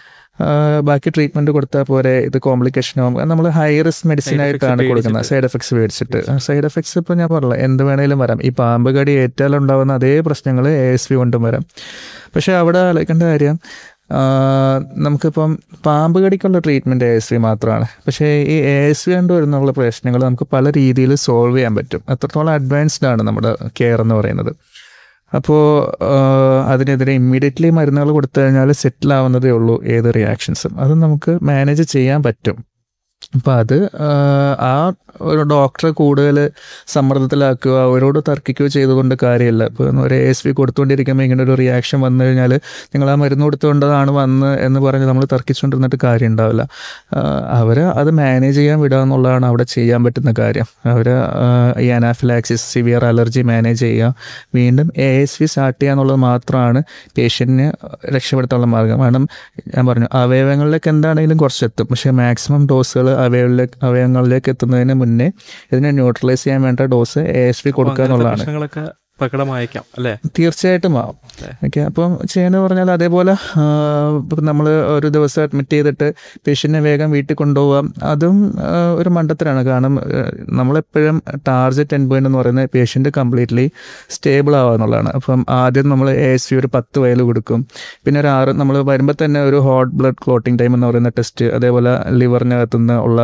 ബാക്കി ട്രീറ്റ്മെൻറ്റ് കൊടുത്താൽ പോരെ ഇത് കോംപ്ലിക്കേഷൻ ആവും നമ്മൾ high risk medicine
Side effects
ആയിട്ടാണ് കൊടുക്കുന്നത്
പേടിച്ചിട്ട്.
സൈഡ് എഫക്ട്സ് മേടിച്ചിട്ട് സൈഡ് എഫക്ട്സ് ഇപ്പോൾ ഞാൻ പറഞ്ഞില്ല എന്ത് വേണേലും വരാം ഈ പാമ്പ് കടി ഏറ്റാൽ ഉണ്ടാകുന്ന അതേ പ്രശ്നങ്ങൾ എ എസ് വി കൊണ്ടും വരാം പക്ഷേ അവിടെ ആലോചിക്കേണ്ട കാര്യം ആ, നമുക്കിപ്പം പാമ്പ് കടിക്കുള്ള ട്രീറ്റ്മെൻറ്റ് എ എസ് വി മാത്രമാണ് പക്ഷേ ഈ എ എസ് വി കൊണ്ട് വരുന്നുള്ള പ്രശ്നങ്ങൾ നമുക്ക് പല രീതിയിൽ സോൾവ് ചെയ്യാൻ പറ്റും അത്രത്തോളം അഡ്വാൻസ്ഡ് ആണ് നമ്മുടെ കെയർ എന്ന് പറയുന്നത് അപ്പോൾ അതിനെതിരെ ഇമ്മീഡിയറ്റ്ലി മരുന്നുകൾ കൊടുത്തു കഴിഞ്ഞാൽ സെറ്റിൽ ആവുന്നതേ ഉള്ളൂ ഏത് റിയാക്ഷൻസും അത് നമുക്ക് മാനേജ് ചെയ്യാൻ പറ്റും അപ്പം അത് ആ, ആ ഒരു ഡോക്ടറെ കൂടുതൽ സമ്മർദ്ദത്തിലാക്കുക അവരോട് തർക്കിക്കുകയോ ചെയ്തുകൊണ്ട് കാര്യമില്ല ഇപ്പോൾ ഒരു എസ് വി കൊടുത്തുകൊണ്ടിരിക്കുമ്പോൾ ഇങ്ങനെ ഒരു റിയാക്ഷൻ വന്നു കഴിഞ്ഞാൽ നിങ്ങൾ ആ മരുന്ന് കൊടുത്തുകൊണ്ടതാണ് വന്ന് എന്ന് പറഞ്ഞ് നമ്മൾ തർക്കിച്ചുകൊണ്ടിരുന്നിട്ട് കാര്യം ഉണ്ടാവില്ല അവർ അത് മാനേജ് ചെയ്യാൻ വിടുക എന്നുള്ളതാണ് അവിടെ ചെയ്യാൻ പറ്റുന്ന കാര്യം അവർ ഈ അനാഫിലാക്സിസ് സിവിയർ അലർജി മാനേജ് ചെയ്യുക വീണ്ടും എ എസ് വി സ്റ്റാർട്ട് ചെയ്യുക എന്നുള്ളത് മാത്രമാണ് പേഷ്യൻറ്റിനെ രക്ഷപ്പെടുത്താനുള്ള മാർഗം കാരണം ഞാൻ പറഞ്ഞു അവയവങ്ങളിലേക്ക് എന്താണെങ്കിലും കുറച്ചെത്തും പക്ഷേ മാക്സിമം ഡോസുകൾ അവയവങ്ങളിലേക്ക് അവയവങ്ങളിലേക്ക് എത്തുന്നതിന് മുന്നേ ഇതിനെ ന്യൂട്രലൈസ് ചെയ്യാൻ വേണ്ട ഡോസ് എ എസ് വി കൊടുക്കുക
അങ്ങനത്തെ
എന്നുള്ളതാണ്
പ്രശ്നങ്ങളൊക്കെ പ്രകടമായേക്കാം അല്ലെ
തീർച്ചയായിട്ടും ആവും
അതെ.
ഓക്കെ അപ്പം ചെയ്യുന്നത് പറഞ്ഞാൽ അതേപോലെ ഇപ്പം നമ്മൾ ഒരു ദിവസം അഡ്മിറ്റ് ചെയ്തിട്ട് പേഷ്യൻറ്റിനെ വേഗം വീട്ടിൽ കൊണ്ടുപോകാം അതും ആ, ഒരു മണ്ടത്തരാണ് കാരണം ആ, നമ്മളെപ്പോഴും ടാർജറ്റ് എൻ പോയിന്റ് എന്ന് പറയുന്നത് പേഷ്യൻ്റ് കംപ്ലീറ്റ്ലി സ്റ്റേബിൾ ആവുക എന്നുള്ളതാണ് അപ്പം ആദ്യം നമ്മൾ എ എസ് വി ഒരു പത്ത് വയൽ കൊടുക്കും പിന്നെ ഒരു ആറ് നമ്മൾ വരുമ്പോൾ തന്നെ ഒരു ഹോട്ട് ബ്ലഡ് ക്ലോട്ടിംഗ് ടൈം എന്ന് പറയുന്ന ടെസ്റ്റ് അതേപോലെ ലിവറിനകത്തുനിന്ന് ഉള്ള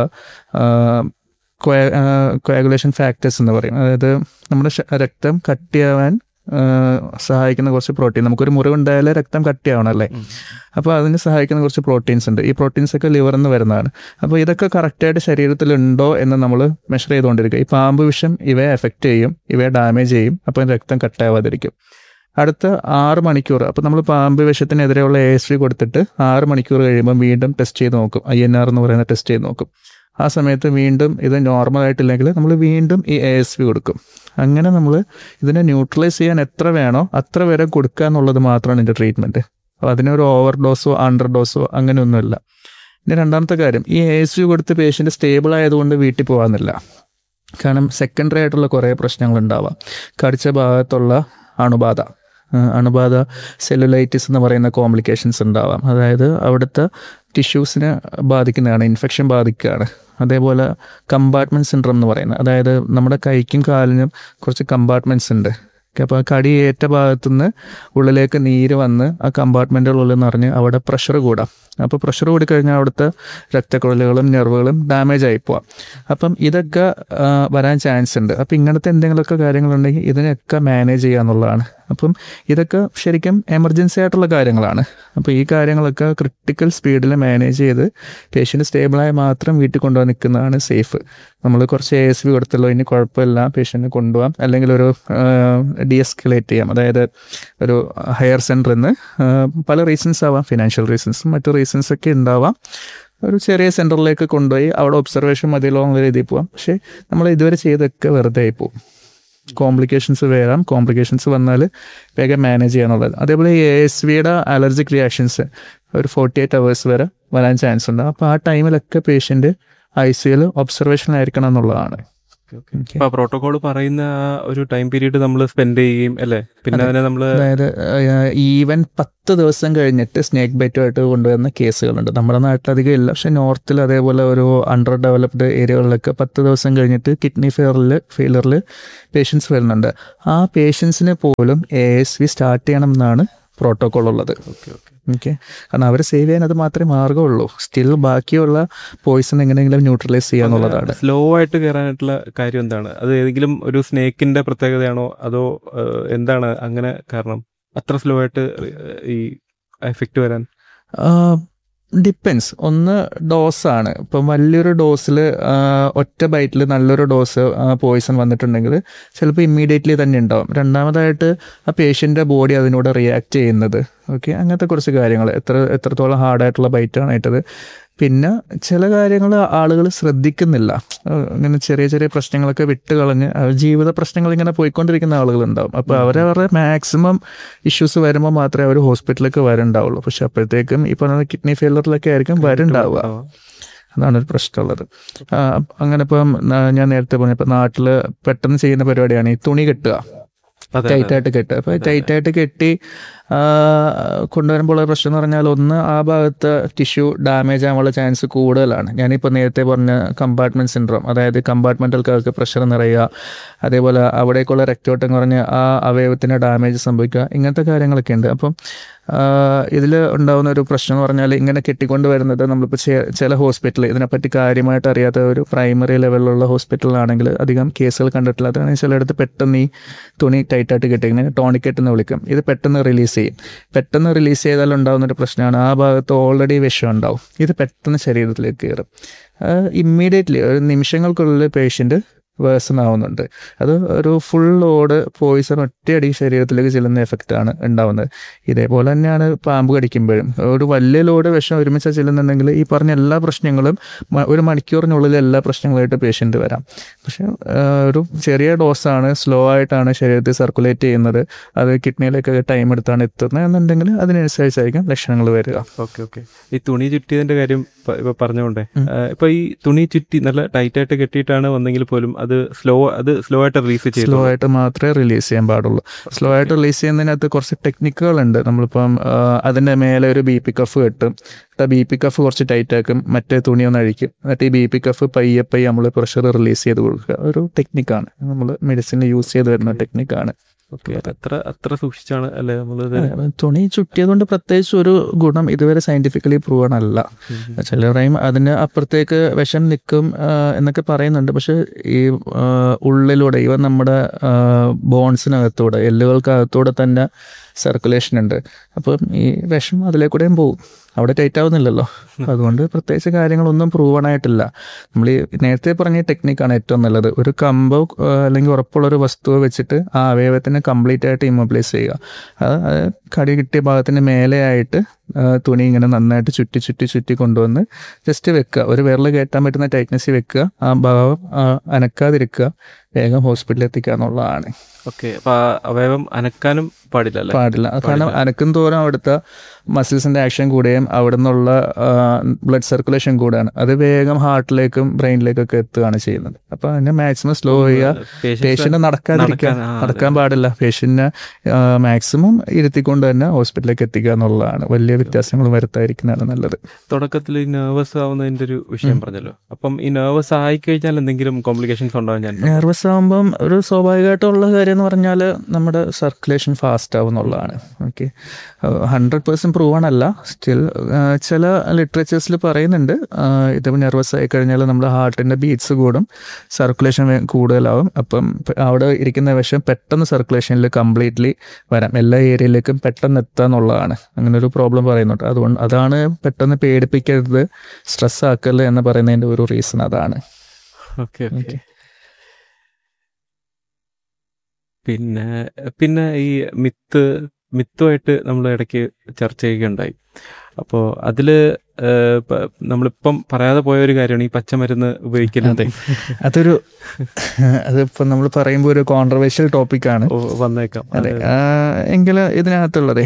കോയാഗുലേഷൻ ഫാക്ടേഴ്സ് എന്ന് പറയും അതായത് നമ്മുടെ ശ- രക്തം കട്ടിയാവാൻ ആ, സഹായിക്കുന്ന കുറച്ച് പ്രോട്ടീൻ നമുക്കൊരു മുറിവുണ്ടായാലേ രക്തം കട്ടിയാവണം അല്ലേ
ഉം.
അപ്പോൾ അതിന് സഹായിക്കുന്ന കുറച്ച് പ്രോട്ടീൻസ് ഉണ്ട് ഈ പ്രോട്ടീൻസ് ഒക്കെ ലിവറിൽ നിന്ന് വരുന്നതാണ് അപ്പോൾ ഇതൊക്കെ കറക്റ്റായിട്ട് ശരീരത്തിലുണ്ടോ എന്ന് നമ്മൾ മെഷർ ചെയ്തുകൊണ്ടിരിക്കുക ഈ പാമ്പ് വിഷം ഇവയെ എഫക്റ്റ് ചെയ്യും ഇവയെ ഡാമേജ് ചെയ്യും അപ്പോൾ രക്തം കട്ടാവാതിരിക്കും അടുത്ത ആറ് മണിക്കൂർ അപ്പോൾ നമ്മൾ പാമ്പ് വിഷത്തിനെതിരെയുള്ള എ എസ് വി കൊടുത്തിട്ട് ആറ് മണിക്കൂർ കഴിയുമ്പോൾ വീണ്ടും ടെസ്റ്റ് ചെയ്ത് നോക്കും ഐ എൻ ആർ എന്ന് പറയുന്ന ടെസ്റ്റ് ചെയ്ത് നോക്കും ആ സമയത്ത് വീണ്ടും ഇത് നോർമൽ ആയിട്ടില്ലെങ്കിൽ നമ്മൾ വീണ്ടും ഈ എ എസ് വി കൊടുക്കും അങ്ങനെ നമ്മൾ ഇതിനെ ന്യൂട്രലൈസ് ചെയ്യാൻ എത്ര വേണോ അത്ര വരെ കൊടുക്കുക എന്നുള്ളത് മാത്രമാണ് ഇതിൻ്റെ ട്രീറ്റ്മെൻറ്റ് അപ്പോൾ അതിനൊരു ഓവർ ഡോസോ അണ്ടർ ഡോസോ അങ്ങനെയൊന്നുമില്ല ഇനി രണ്ടാമത്തെ കാര്യം ഈ എ എസ് വി കൊടുത്ത് പേഷ്യൻ്റ് സ്റ്റേബിൾ ആയതുകൊണ്ട് വീട്ടിൽ പോകാമെന്നില്ല കാരണം സെക്കൻഡറി ആയിട്ടുള്ള കുറേ പ്രശ്നങ്ങൾ ഉണ്ടാവാം കടിച്ച ഭാഗത്തുള്ള അണുബാധ ആ, അണുബാധ സെല്ലുലൈറ്റിസ് എന്ന് പറയുന്ന കോംപ്ലിക്കേഷൻസ് ഉണ്ടാവാം അതായത് അവിടുത്തെ ടിഷ്യൂസിനെ ബാധിക്കുന്നതാണ് ഇൻഫെക്ഷൻ ബാധിക്കുകയാണ് അതേപോലെ കമ്പാർട്ട്മെൻറ്റ് സിൻഡ്രം എന്ന് പറയുന്നത് അതായത് നമ്മുടെ കൈക്കും കാലിനും കുറച്ച് കമ്പാർട്ട്മെൻറ്റ്സ് ഉണ്ട് അപ്പോൾ ആ കടി ഏറ്റ ഭാഗത്തുനിന്ന് ഉള്ളിലേക്ക് നീര് വന്ന് ആ കമ്പാർട്ട്മെൻറ്റുകളുള്ളിൽ നിറഞ്ഞ് അവിടെ പ്രഷർ കൂടാം അപ്പോൾ പ്രഷർ കൂടിക്കഴിഞ്ഞാൽ അവിടുത്തെ രക്തക്കുഴലുകളും നെർവുകളും ഡാമേജ് ആയി പോവാം അപ്പം ഇതൊക്കെ ആ, വരാൻ ചാൻസ് ഉണ്ട് അപ്പം ഇങ്ങനത്തെ എന്തെങ്കിലുമൊക്കെ കാര്യങ്ങളുണ്ടെങ്കിൽ ഇതിനൊക്കെ മാനേജ് ചെയ്യുക എന്നുള്ളതാണ് അപ്പം ഇതൊക്കെ ശരിക്കും എമർജൻസി ആയിട്ടുള്ള കാര്യങ്ങളാണ് അപ്പോൾ ഈ കാര്യങ്ങളൊക്കെ ക്രിട്ടിക്കൽ സ്പീഡിൽ മാനേജ് ചെയ്ത് പേഷ്യൻ്റ് സ്റ്റേബിളായി മാത്രം വീട്ടിൽ കൊണ്ടുപോകാൻ നിൽക്കുന്നതാണ് സേഫ് നമ്മൾ കുറച്ച് എ എസ് വി കൊടുത്തല്ലോ ഇനി കുഴപ്പമില്ല പേഷ്യൻറ്റിനെ കൊണ്ടുപോകാം അല്ലെങ്കിൽ ഒരു ഡി എസ്കലേറ്റ് ചെയ്യാം അതായത് ഒരു ഹയർ സെൻറ്ററിൽ നിന്ന് പല റീസൺസ് ആവാം ഫിനാൻഷ്യൽ റീസൺസും മറ്റു റീസൺസ് ഒക്കെ ഉണ്ടാവാം ഒരു ചെറിയ സെൻറ്ററിലേക്ക് കൊണ്ടുപോയി അവിടെ ഒബ്സർവേഷൻ മതിയല്ലോ എന്നുള്ള രീതിയിൽ പോവാം പക്ഷേ നമ്മൾ ഇതുവരെ ചെയ്തൊക്കെ വെറുതെ ആയി പോകും കോംപ്ലിക്കേഷൻസ് വരാം കോംപ്ലിക്കേഷൻസ് വന്നാൽ വേഗം മാനേജ് ചെയ്യാന്നുള്ളത് അതേപോലെ എ എസ് വിയുടെ അലർജിക് റിയാക്ഷൻസ് ഒരു ഫോർട്ടി എയ്റ്റ് അവേഴ്സ് വരെ വരാൻ ചാൻസ് ഉണ്ട് അപ്പോൾ ആ ടൈമിലൊക്കെ പേഷ്യൻ്റ് ഐ സിയിൽ ഒബ്സർവേഷൻ ആയിരിക്കണം എന്നുള്ളതാണ് Okay.
അപ്പൊ പ്രോട്ടോകോൾ പറയുന്ന ആ ഒരു ടൈം പീരീഡ് നമ്മൾ സ്പെൻഡ് ചെയ്യുകയും അല്ലേ പിന്നെ അതിനെ നമ്മൾ
അതായത് ഈവൻ പത്ത് ദിവസം കഴിഞ്ഞിട്ട് സ്നേക്ക് ബൈറ്റുമായിട്ട് കൊണ്ടുവരുന്ന കേസുകളുണ്ട് നമ്മുടെ നാട്ടിൽ അധികം ഇല്ല പക്ഷെ നോർത്തിൽ അതേപോലെ ഒരു അണ്ടർ ഡെവലപ്ഡ് ഏരിയകളിലൊക്കെ പത്ത് ദിവസം കഴിഞ്ഞിട്ട് കിഡ്നി ഫെയറിൽ ഫെയിലറിൽ പേഷ്യൻസ് വരുന്നുണ്ട് ആ പേഷ്യൻസിന് പോലും എ എസ് വി സ്റ്റാർട്ട് ചെയ്യണം എന്നാണ് പ്രോട്ടോകോൾ ഉള്ളത്
ഓക്കെ ഓക്കെ
ഓക്കെ കാരണം അവരെ സേവ് ചെയ്യാൻ അത് മാത്രമേ മാർഗമുള്ളൂ സ്റ്റിൽ ബാക്കിയുള്ള പോയിസൺ എങ്ങനെയെങ്കിലും ന്യൂട്രലൈസ് ചെയ്യാന്നുള്ളതാണ്
സ്ലോ ആയിട്ട് കയറാനായിട്ടുള്ള കാര്യം എന്താണ് അത് ഏതെങ്കിലും ഒരു സ്നേക്കിന്റെ പ്രത്യേകതയാണോ അതോ ഏഹ്, എന്താണ് അങ്ങനെ കാരണം അത്ര സ്ലോ ആയിട്ട് ഈ എഫക്റ്റ് വരാൻ
ഡിപ്പെൻസ് ഒന്ന് ഡോസാണ് ഇപ്പം വലിയൊരു ഡോസിൽ ഒറ്റ ബൈറ്റിൽ നല്ലൊരു ഡോസ് പോയിസൺ വന്നിട്ടുണ്ടെങ്കിൽ ചിലപ്പോൾ ഇമ്മീഡിയറ്റ്ലി തന്നെ ഉണ്ടാവും രണ്ടാമതായിട്ട് ആ പേഷ്യൻ്റെ ബോഡി അതിനോട് റിയാക്ട് ചെയ്യുന്നത് ഓക്കെ അങ്ങനത്തെ കുറച്ച് കാര്യങ്ങൾ എത്ര എത്രത്തോളം ഹാർഡായിട്ടുള്ള ബൈറ്റാണ് ഇട്ടത് പിന്നെ ചില കാര്യങ്ങൾ ആളുകൾ ശ്രദ്ധിക്കുന്നില്ല ഏഹ് ഇങ്ങനെ ചെറിയ ചെറിയ പ്രശ്നങ്ങളൊക്കെ വിട്ട് കളഞ്ഞ് അവർ ജീവിത പ്രശ്നങ്ങൾ ഇങ്ങനെ പോയിക്കൊണ്ടിരിക്കുന്ന ആളുകളുണ്ടാവും അപ്പോൾ അവരവരുടെ മാക്സിമം ഇഷ്യൂസ് വരുമ്പോൾ മാത്രമേ അവർ ഹോസ്പിറ്റലിലേക്ക് വരണ്ടാവുള്ളൂ പക്ഷെ അപ്പോഴത്തേക്കും ഈ പറഞ്ഞ കിഡ്നി ഫെയിലറിലൊക്കെ ആയിരിക്കും വരുണ്ടാവുക അതാണ് ഒരു പ്രശ്നമുള്ളത് ആ, അങ്ങനെ ഇപ്പം ന- ഞാൻ നേരത്തെ പറഞ്ഞ ഇപ്പം നാട്ടിൽ പെട്ടെന്ന് ചെയ്യുന്ന പരിപാടിയാണ് ഈ തുണി കെട്ടുക
അതെ,
ടൈറ്റ് ആയിട്ട് കെട്ടുക അപ്പോൾ ടൈറ്റ് ആയിട്ട് കെട്ടി ആ, കൊണ്ടുവരുമ്പോൾ ഉള്ള പ്രശ്നം എന്ന് പറഞ്ഞാൽ ഒന്ന് ആ ഭാഗത്ത് ടിഷ്യൂ ഡാമേജ് ആവാനുള്ള ചാൻസ് കൂടുതലാണ് ഞാനിപ്പോൾ നേരത്തെ പറഞ്ഞ കമ്പാർട്ട്മെന്റ് സിൻഡ്രോം അതായത് കമ്പാർട്ട്മെന്റൽ കർക്ക് പ്രഷർ നിറയുക അതേപോലെ അവിടേക്കുള്ള രക്തോട്ടം കുറഞ്ഞ് ആ അവയവത്തിന് ഡാമേജ് സംഭവിക്കുക ഇങ്ങനത്തെ കാര്യങ്ങളൊക്കെ ഉണ്ട് അപ്പം ഇതിൽ ഉണ്ടാകുന്ന ഒരു പ്രശ്നം എന്ന് പറഞ്ഞാൽ ഇങ്ങനെ കെട്ടിക്കൊണ്ട് വരുന്നത് നമ്മളിപ്പോൾ ചെ- ചില ഹോസ്പിറ്റൽ ഇതിനെപ്പറ്റി കാര്യമായിട്ട് അറിയാത്ത ഒരു പ്രൈമറി ലെവലിലുള്ള ഹോസ്പിറ്റലിലാണെങ്കിൽ അധികം കേസുകൾ കണ്ടിട്ടില്ല അതാണ് ചിലയിടത്ത് പെട്ടെന്ന് ഈ തുണി ടൈറ്റായിട്ട് കെട്ടിങ്ങനെ ടോണിക്കെട്ട് എന്ന് വിളിക്കും ഇത് പെട്ടെന്ന് റിലീസ് ചെയ്യും പെട്ടെന്ന് റിലീസ് ചെയ്താൽ ഉണ്ടാകുന്ന ഒരു പ്രശ്നമാണ് ആ ഭാഗത്ത് ഓൾറെഡി വിഷം ഉണ്ടാവും ഇത് പെട്ടെന്ന് ശരീരത്തിലേക്ക് കയറും ഇമ്മീഡിയറ്റ്ലി ഒരു നിമിഷങ്ങൾക്കുള്ളിൽ പേഷ്യൻ്റ് വേഴ്സൺ ആവുന്നുണ്ട് അത് ഒരു ഫുൾ ലോഡ് പോയിസൺ ഒറ്റയടി ശരീരത്തിലേക്ക് ചെല്ലുന്ന എഫക്റ്റ് ആണ് ഉണ്ടാവുന്നത് ഇതേപോലെ തന്നെയാണ് പാമ്പ് കടിക്കുമ്പോഴും ഒരു വലിയ ലോഡ് വിഷം ഒരുമിച്ച് ചെല്ലുന്നുണ്ടെങ്കിൽ ഈ പറഞ്ഞ എല്ലാ പ്രശ്നങ്ങളും മ- ഒരു മണിക്കൂറിനുള്ളിൽ എല്ലാ പ്രശ്നങ്ങളായിട്ട് പേഷ്യൻ്റ് വരാം പക്ഷെ ആ, ഒരു ചെറിയ ഡോസാണ് സ്ലോ ആയിട്ടാണ് ശരീരത്തിൽ സർക്കുലേറ്റ് ചെയ്യുന്നത് അത് കിഡ്നിയിലേക്ക് ടൈം എടുത്താണ് എത്തുന്നത് എന്നുണ്ടെങ്കിൽ അതിനനുസരിച്ചായിരിക്കും ലക്ഷണങ്ങൾ വരിക
ഓക്കെ ഓക്കെ ഈ തുണി ചുറ്റിയതിന്റെ കാര്യം പ- ഇപ്പൊ പറഞ്ഞോണ്ടേ ഇപ്പൊ ഈ തുണി ചുറ്റി നല്ല ടൈറ്റ് ആയിട്ട് കെട്ടിയിട്ടാണ് വന്നെങ്കിൽ പോലും അത് സ്ലോ അത് സ്ലോ ആയിട്ട് റിലീസ്
സ്ലോ
ചെയ്തു
ആയിട്ട് മാത്രമേ റിലീസ് ചെയ്യാൻ പാടുള്ളൂ സ്ലോ ആയിട്ട് റിലീസ് ചെയ്യുന്നതിനകത്ത് കുറച്ച് ടെക്നിക്കുകളുണ്ട് നമ്മളിപ്പം ആ, അതിന്റെ മേലെ ഒരു ബി പി കഫ് കെട്ടും എന്നിട്ട് ബി പി കഫ് കുറച്ച് ടൈറ്റ് ആക്കും മറ്റേ തുണി ഒന്ന് അഴിക്കും എന്നിട്ട് ഈ ബി പി കഫ് പയ്യെ പയ്യെ നമ്മൾ പ്രഷർ റിലീസ് ചെയ്ത് കൊടുക്കുക ഒരു ടെക്നിക്കാണ് നമ്മൾ മെഡിസിനിൽ യൂസ് ചെയ്ത് വരുന്ന ടെക്നിക്കാണ്
ഓക്കെ അത്ര അത്ര സൂക്ഷിച്ചാണ് അല്ലെ നമ്മളിത്
അതെ, തുണി ചുറ്റിയതുകൊണ്ട് പ്രത്യേകിച്ച് ഒരു ഗുണം ഇതുവരെ സയന്റിഫിക്കലി പ്രൂവൺ അല്ല ചില പറയും അതിന് അപ്പുറത്തേക്ക് വിഷം നിൽക്കും ആ, എന്നൊക്കെ പറയുന്നുണ്ട് പക്ഷെ ഈ ആ, ഉള്ളിലൂടെ ഇവ നമ്മുടെ ബോൺസിനകത്തൂടെ എല്ലുകൾക്കകത്തൂടെ തന്നെ സർക്കുലേഷൻ ഉണ്ട് അപ്പം ഈ വിഷം അതിലേക്കൂടെയും പോകും അവിടെ ടൈറ്റ് ആവുന്നില്ലല്ലോ അതുകൊണ്ട് പ്രത്യേകിച്ച് കാര്യങ്ങളൊന്നും പ്രൂവൺ ആയിട്ടില്ല നമ്മൾ ഈ നേരത്തെ പറഞ്ഞ ടെക്നിക്കാണ് ഏറ്റവും നല്ലത് ഒരു കമ്പോ ആ, അല്ലെങ്കിൽ ഉറപ്പുള്ള ഒരു വസ്തുവ വെച്ചിട്ട് ആ അവയവത്തിനെ കംപ്ലീറ്റ് ആയിട്ട് ഇമ്മൊബിലൈസ് ചെയ്യുക അത് അത് കടി കിട്ടിയ ഭാഗത്തിന് മേലെയായിട്ട് ആ, തുണി ഇങ്ങനെ നന്നായിട്ട് ചുറ്റി ചുറ്റി ചുറ്റി കൊണ്ടുവന്ന് ജസ്റ്റ് വെക്കുക ഒരു വിരൽ കയറ്റാൻ പറ്റുന്ന ടൈറ്റ്നസ് വെക്കുക ആ ഭാഗം ആ, അനക്കാതിരിക്കുക വേഗം ഹോസ്പിറ്റലിൽ എത്തിക്കുക എന്നുള്ളതാണ്
ഓക്കെ അപ്പൊ ആ അവയവം അനക്കാനും പാടില്ല അല്ലേ
പാടില്ല അത് കാരണം അനക്കും തോറും അവിടുത്തെ മസിൽസിന്റെ ആക്ഷൻ കൂടുകയും അവിടെ നിന്നുള്ള ബ്ലഡ് സർക്കുലേഷൻ കൂടുകയാണ് അത് വേഗം ഹാർട്ടിലേക്കും ബ്രെയിനിലേക്കൊക്കെ എത്തുകയാണ് ചെയ്യുന്നത് അപ്പൊ അതിനെ മാക്സിമം സ്ലോ ചെയ്യുക
Patient
പേഷ്യന്റ് നടക്കാതിരിക്കുക
നടക്കാൻ, ആ, അതെ.
നടക്കാൻ പാടില്ല പേഷ്യന്റിനെ മാക്സിമം ഇരുത്തിക്കൊണ്ട് തന്നെ ഹോസ്പിറ്റലിലേക്ക് എത്തിക്കുക എന്നുള്ളതാണ് വലിയ വ്യത്യാസങ്ങൾ വരുത്താതിരിക്കുന്നതാണ് നല്ലത്
തുടക്കത്തിൽ ഈ നെർവസ് ആവുന്നതിന്റെ ഒരു വിഷയം പറഞ്ഞല്ലോ അപ്പം ഈ നെർവസ് ആയി കഴിഞ്ഞാൽ എന്തെങ്കിലും കോംപ്ലിക്കേഷൻസ് ഉണ്ടാവും ഞാൻ
നെർവസ് ആകുമ്പം ഒരു സ്വാഭാവികമായിട്ടുള്ള കാര്യം എന്ന് പറഞ്ഞാൽ നമ്മുടെ സർക്കുലേഷൻ ഫാസ്റ്റ് ആവും എന്നുള്ളതാണ് ഓക്കെ ഹൺഡ്രഡ് പേഴ്സൻറ്റ് പ്രൂവൺ അല്ല സ്റ്റിൽ ചില ലിറ്ററേച്ചേഴ്സിൽ പറയുന്നുണ്ട് ആ, ഇത് നെർവസ് ആയി കഴിഞ്ഞാൽ നമ്മുടെ ഹാർട്ടിൻ്റെ ബീറ്റ്സ് കൂടും സർക്കുലേഷൻ കൂടുതലാവും അപ്പം പ- അവിടെ ഇരിക്കുന്ന വിഷം പെട്ടെന്ന് സർക്കുലേഷനിൽ കംപ്ലീറ്റ്ലി വരാം എല്ലാ ഏരിയയിലേക്കും പെട്ടെന്ന് എത്തുക എന്നുള്ളതാണ് അങ്ങനെ ഒരു പ്രോബ്ലം പറയുന്നുണ്ട് അതുകൊണ്ട് അതാണ് പെട്ടെന്ന് പേടിപ്പിക്കരുത് സ്ട്രെസ് ആക്കരുത് എന്ന് പറയുന്നതിൻ്റെ ഒരു റീസൺ അതാണ്
ഓക്കെ ഓക്കെ പിന്നെ പിന്നെ ഈ മിത്ത് മിത്തുമായിട്ട് നമ്മൾ ഇടയ്ക്ക് ചർച്ച ചെയ്യുകയുണ്ടായി അപ്പോൾ അതിൽ നമ്മളിപ്പം പറയാതെ പോയ ഒരു കാര്യമാണ് ഈ പച്ചമരുന്ന് ഉപയോഗിക്കലും
അതെ അതൊരു അതിപ്പോൾ നമ്മൾ പറയുമ്പോൾ ഒരു കോൺട്രവേഴ്ഷ്യൽ ടോപ്പിക്കാണ്
ഓ, വന്നേക്കാം
അതെ
അത്
എങ്കിൽ ഇതിനകത്തുള്ളതേ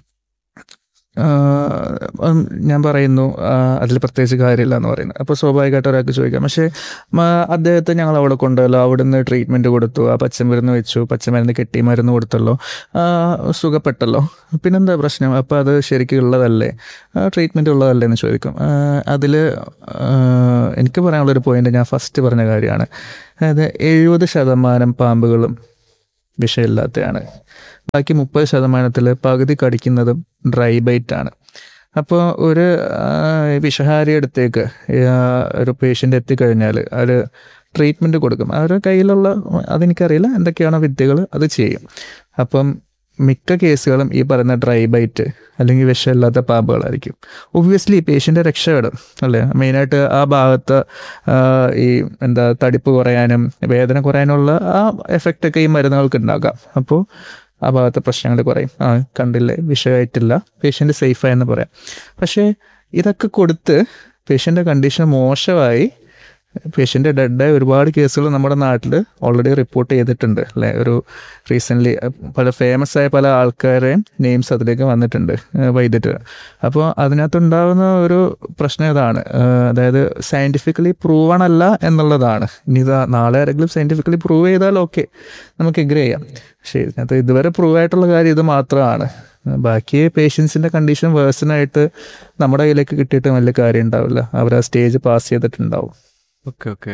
ആ, ഉം, ഞാൻ പറയുന്നു അതിൽ പ്രത്യേകിച്ച് കാര്യമില്ല എന്ന് പറയുന്നത് അപ്പോൾ സ്വാഭാവികമായിട്ട് ഒരാൾക്ക് ചോദിക്കാം പക്ഷേ മ, അദ്ദേഹത്തെ ഞങ്ങൾ അവിടെ കൊണ്ടുപോയല്ലോ അവിടുന്ന് ട്രീറ്റ്മെൻറ്റ് കൊടുത്തു ആ പച്ചമരുന്ന് വെച്ചു പച്ചമരുന്ന് കെട്ടി മരുന്ന് കൊടുത്തല്ലോ ആ, സുഖപ്പെട്ടല്ലോ പിന്നെന്താ പ്രശ്നം അപ്പോൾ അത് ശരിക്കും ഉള്ളതല്ലേ ട്രീറ്റ്മെൻറ്റ് ഉള്ളതല്ലേ എന്ന് ചോദിക്കും അതിൽ എനിക്ക് പറയാനുള്ളൊരു പോയിന്റ് ഞാൻ ഫസ്റ്റ് പറഞ്ഞ കാര്യമാണ് അതായത് എഴുപത് ശതമാനം പാമ്പുകളും വിഷമില്ലാത്തതാണ് ബാക്കി മുപ്പത് ശതമാനത്തിൽ പകുതി കടിക്കുന്നതും ഡ്രൈ ബൈറ്റ് ആണ് അപ്പോൾ ഒരു ആ, വിഷഹാരി അടുത്തേക്ക് ആ, ഒരു പേഷ്യൻ്റ് എത്തിക്കഴിഞ്ഞാൽ അവർ ട്രീറ്റ്മെൻറ്റ് കൊടുക്കും അവരുടെ കയ്യിലുള്ള അതെനിക്കറിയില്ല എന്തൊക്കെയാണോ വിദ്യകൾ അത് ചെയ്യും അപ്പം മിക്ക കേസുകളും ഈ പറയുന്ന ഡ്രൈ ബൈറ്റ് അല്ലെങ്കിൽ വിഷമില്ലാത്ത പാമ്പുകളായിരിക്കും ഒബ്വിയസ്ലി പേഷ്യൻ്റെ രക്ഷപ്പെടും അല്ലേ മെയിനായിട്ട് ആ ഭാഗത്ത് ആ, ഈ എന്താ തടിപ്പ് കുറയാനും വേദന കുറയാനുള്ള ആ എഫക്റ്റ് ഒക്കെ ഈ മരുന്നുകൾക്ക് ഉണ്ടാകാം അപ്പോൾ ആ ഭാഗത്തെ പ്രശ്നങ്ങൾ കുറയും ആ കണ്ടില്ലേ വിഷയമായിട്ടില്ല പേഷ്യൻ്റ് സേഫായെന്ന് പറയാം പക്ഷേ ഇതൊക്കെ കൊടുത്ത് പേഷ്യൻ്റെ കണ്ടീഷൻ മോശമായി പേഷ്യൻ്റ് ഡെഡായ ഒരുപാട് കേസുകൾ നമ്മുടെ നാട്ടിൽ ഓൾറെഡി റിപ്പോർട്ട് ചെയ്തിട്ടുണ്ട് അല്ലേ ഒരു റീസെൻ്റ്ലി പല ഫേമസ് ആയ പല ആൾക്കാരെയും നെയിംസ് അതിലേക്ക് വന്നിട്ടുണ്ട് ഏഹ് വൈദ്യുതി അപ്പോൾ അതിനകത്തുണ്ടാകുന്ന ഒരു പ്രശ്നം ഇതാണ് ഏഹ് അതായത് സയൻറ്റിഫിക്കലി പ്രൂവൺ അല്ല എന്നുള്ളതാണ് ഇനി ഇതാ നാളെ ആരെങ്കിലും സയൻറ്റിഫിക്കലി പ്രൂവ് ചെയ്താൽ ഓക്കെ നമുക്ക് എഗ്രി ചെയ്യാം പക്ഷേ ഇതിനകത്ത് ഇതുവരെ പ്രൂവ് ആയിട്ടുള്ള കാര്യം ഇത് മാത്രമാണ് ബാക്കി പേഷ്യൻസിൻ്റെ കണ്ടീഷൻ വേഴ്സണായിട്ട് നമ്മുടെ കയ്യിലേക്ക് കിട്ടിയിട്ട് വലിയ കാര്യം ഉണ്ടാവില്ല അവർ ആ സ്റ്റേജ് പാസ് ചെയ്തിട്ടുണ്ടാവും
ഓക്കെ ഓക്കെ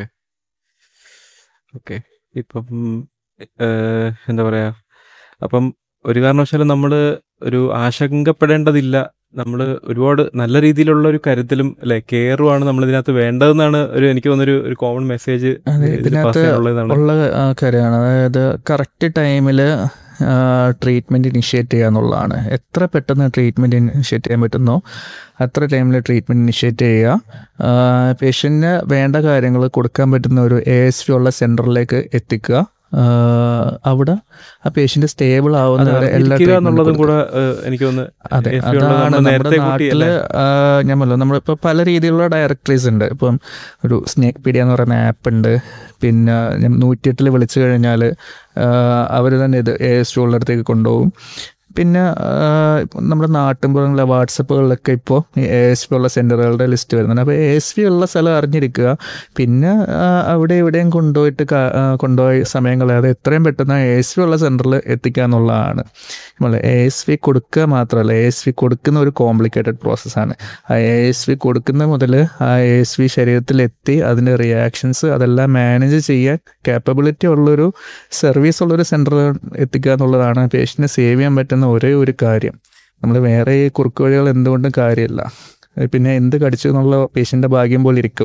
ഓക്കെ ഇപ്പം ഏഹ്, എന്താ പറയാ അപ്പം ഒരു കാരണവശാലും നമ്മൾ ഒരു ആശങ്കപ്പെടേണ്ടതില്ല നമ്മൾ ഒരുപാട് നല്ല രീതിയിലുള്ള ഒരു കരുതലും അല്ലെ കെയറുമാണ് നമ്മൾ ഇതിനകത്ത് വേണ്ടതെന്നാണ് ഒരു എനിക്ക് തോന്നുന്നൊരു ഒരു കോമൺ മെസ്സേജ്
അതെ ഇതിനകത്ത് ഉള്ള ആ കാര്യമാണ് അതായത് കറക്റ്റ് ടൈമിൽ ട്രീറ്റ്മെൻറ്റ് ഇനിഷ്യേറ്റ് ചെയ്യുക എന്നുള്ളതാണ് എത്ര പെട്ടെന്ന് ട്രീറ്റ്മെൻറ്റ് ഇനിഷ്യേറ്റ് ചെയ്യാൻ പറ്റുന്നോ അത്ര ടൈമിൽ ട്രീറ്റ്മെൻറ്റ് ഇനിഷ്യേറ്റ് ചെയ്യുക പേഷ്യൻറ്റിന് വേണ്ട കാര്യങ്ങൾ കൊടുക്കാൻ പറ്റുന്ന ഒരു എ എസ് വി ഉള്ള സെൻറ്ററിലേക്ക് എത്തിക്കുക ആ, അവിടെ ആ പേഷ്യൻ്റ് സ്റ്റേബിൾ ആവുന്നവരെ എല്ലാ
ഇരിക്കുക
treatment
എന്നുള്ളതും
കൊടുക്കുക.
കൂടെ ഏഹ്, എനിക്ക് തോന്നുന്നു
അതെ
ASV ഉള്ളത്
അതാണ്
നമ്മൾ
നമ്മുടെ
നേരത്തെ കൂട്ടി
നാട്ടില്
അല്ലേ?
ആ, ഞാൻ പറഞ്ഞു നമ്മളിപ്പോൾ പല രീതിയിലുള്ള ഡയറക്ടറീസ് ഉണ്ട് ഇപ്പം ഒരു സ്നേക്ക് പീഡിയ എന്ന് പറയുന്ന ആപ്പ് ഉണ്ട് പിന്നെ ഞാൻ നൂറ്റിയെട്ടിൽ വിളിച്ചു കഴിഞ്ഞാൽ അവർ തന്നെ ഇത് എ എസ് ഉള്ളിടത്തേക്ക് കൊണ്ടുപോകും പിന്നെ ആ, ഇപ്പം നമ്മുടെ നാട്ടിൻപുറങ്ങളിലെ വാട്സപ്പുകളിലൊക്കെ ഇപ്പോൾ ഈ എ എസ് പി ഉള്ള സെൻറ്ററുകളുടെ ലിസ്റ്റ് വരുന്നുണ്ട് അപ്പോൾ എ എസ് പി ഉള്ള സ്ഥലം അറിഞ്ഞിരിക്കുക പിന്നെ ആ, അവിടെ ഇവിടെയും കൊണ്ടുപോയിട്ട് ക- ആ, കൊണ്ടുപോയി സമയം കളയാതെ എത്രയും പെട്ടെന്ന് എ എസ് പി ഉള്ള സെൻറ്ററിൽ എത്തിക്കുക എന്നുള്ളതാണ് നമ്മൾ എ എസ് വി കൊടുക്കുക മാത്രമല്ല എ എസ് വി കൊടുക്കുന്ന ഒരു കോംപ്ലിക്കേറ്റഡ് പ്രോസസ്സാണ് ആ എ എസ് വി കൊടുക്കുന്ന മുതൽ ആ എ എസ് വി ശരീരത്തിലെത്തി അതിൻ്റെ റിയാക്ഷൻസ് അതെല്ലാം മാനേജ് ചെയ്യാൻ കാപ്പബിലിറ്റി ഉള്ളൊരു സർവീസ് ഉള്ളൊരു സെൻറ്റർ എത്തിക്കുക എന്നുള്ളതാണ് പേഷ്യൻറ്റിനെ സേവ് ചെയ്യാൻ പറ്റുന്ന ഒരേ ഒരു കാര്യം നമ്മൾ വേറെ ഈ കുറുക്ക് വഴികൾ എന്തുകൊണ്ടും കാര്യമില്ല അത് പിന്നെ എന്ത് കടിച്ചു എന്നുള്ള പേഷ്യൻ്റെ ഭാഗ്യം പോലെ ഇരിക്കും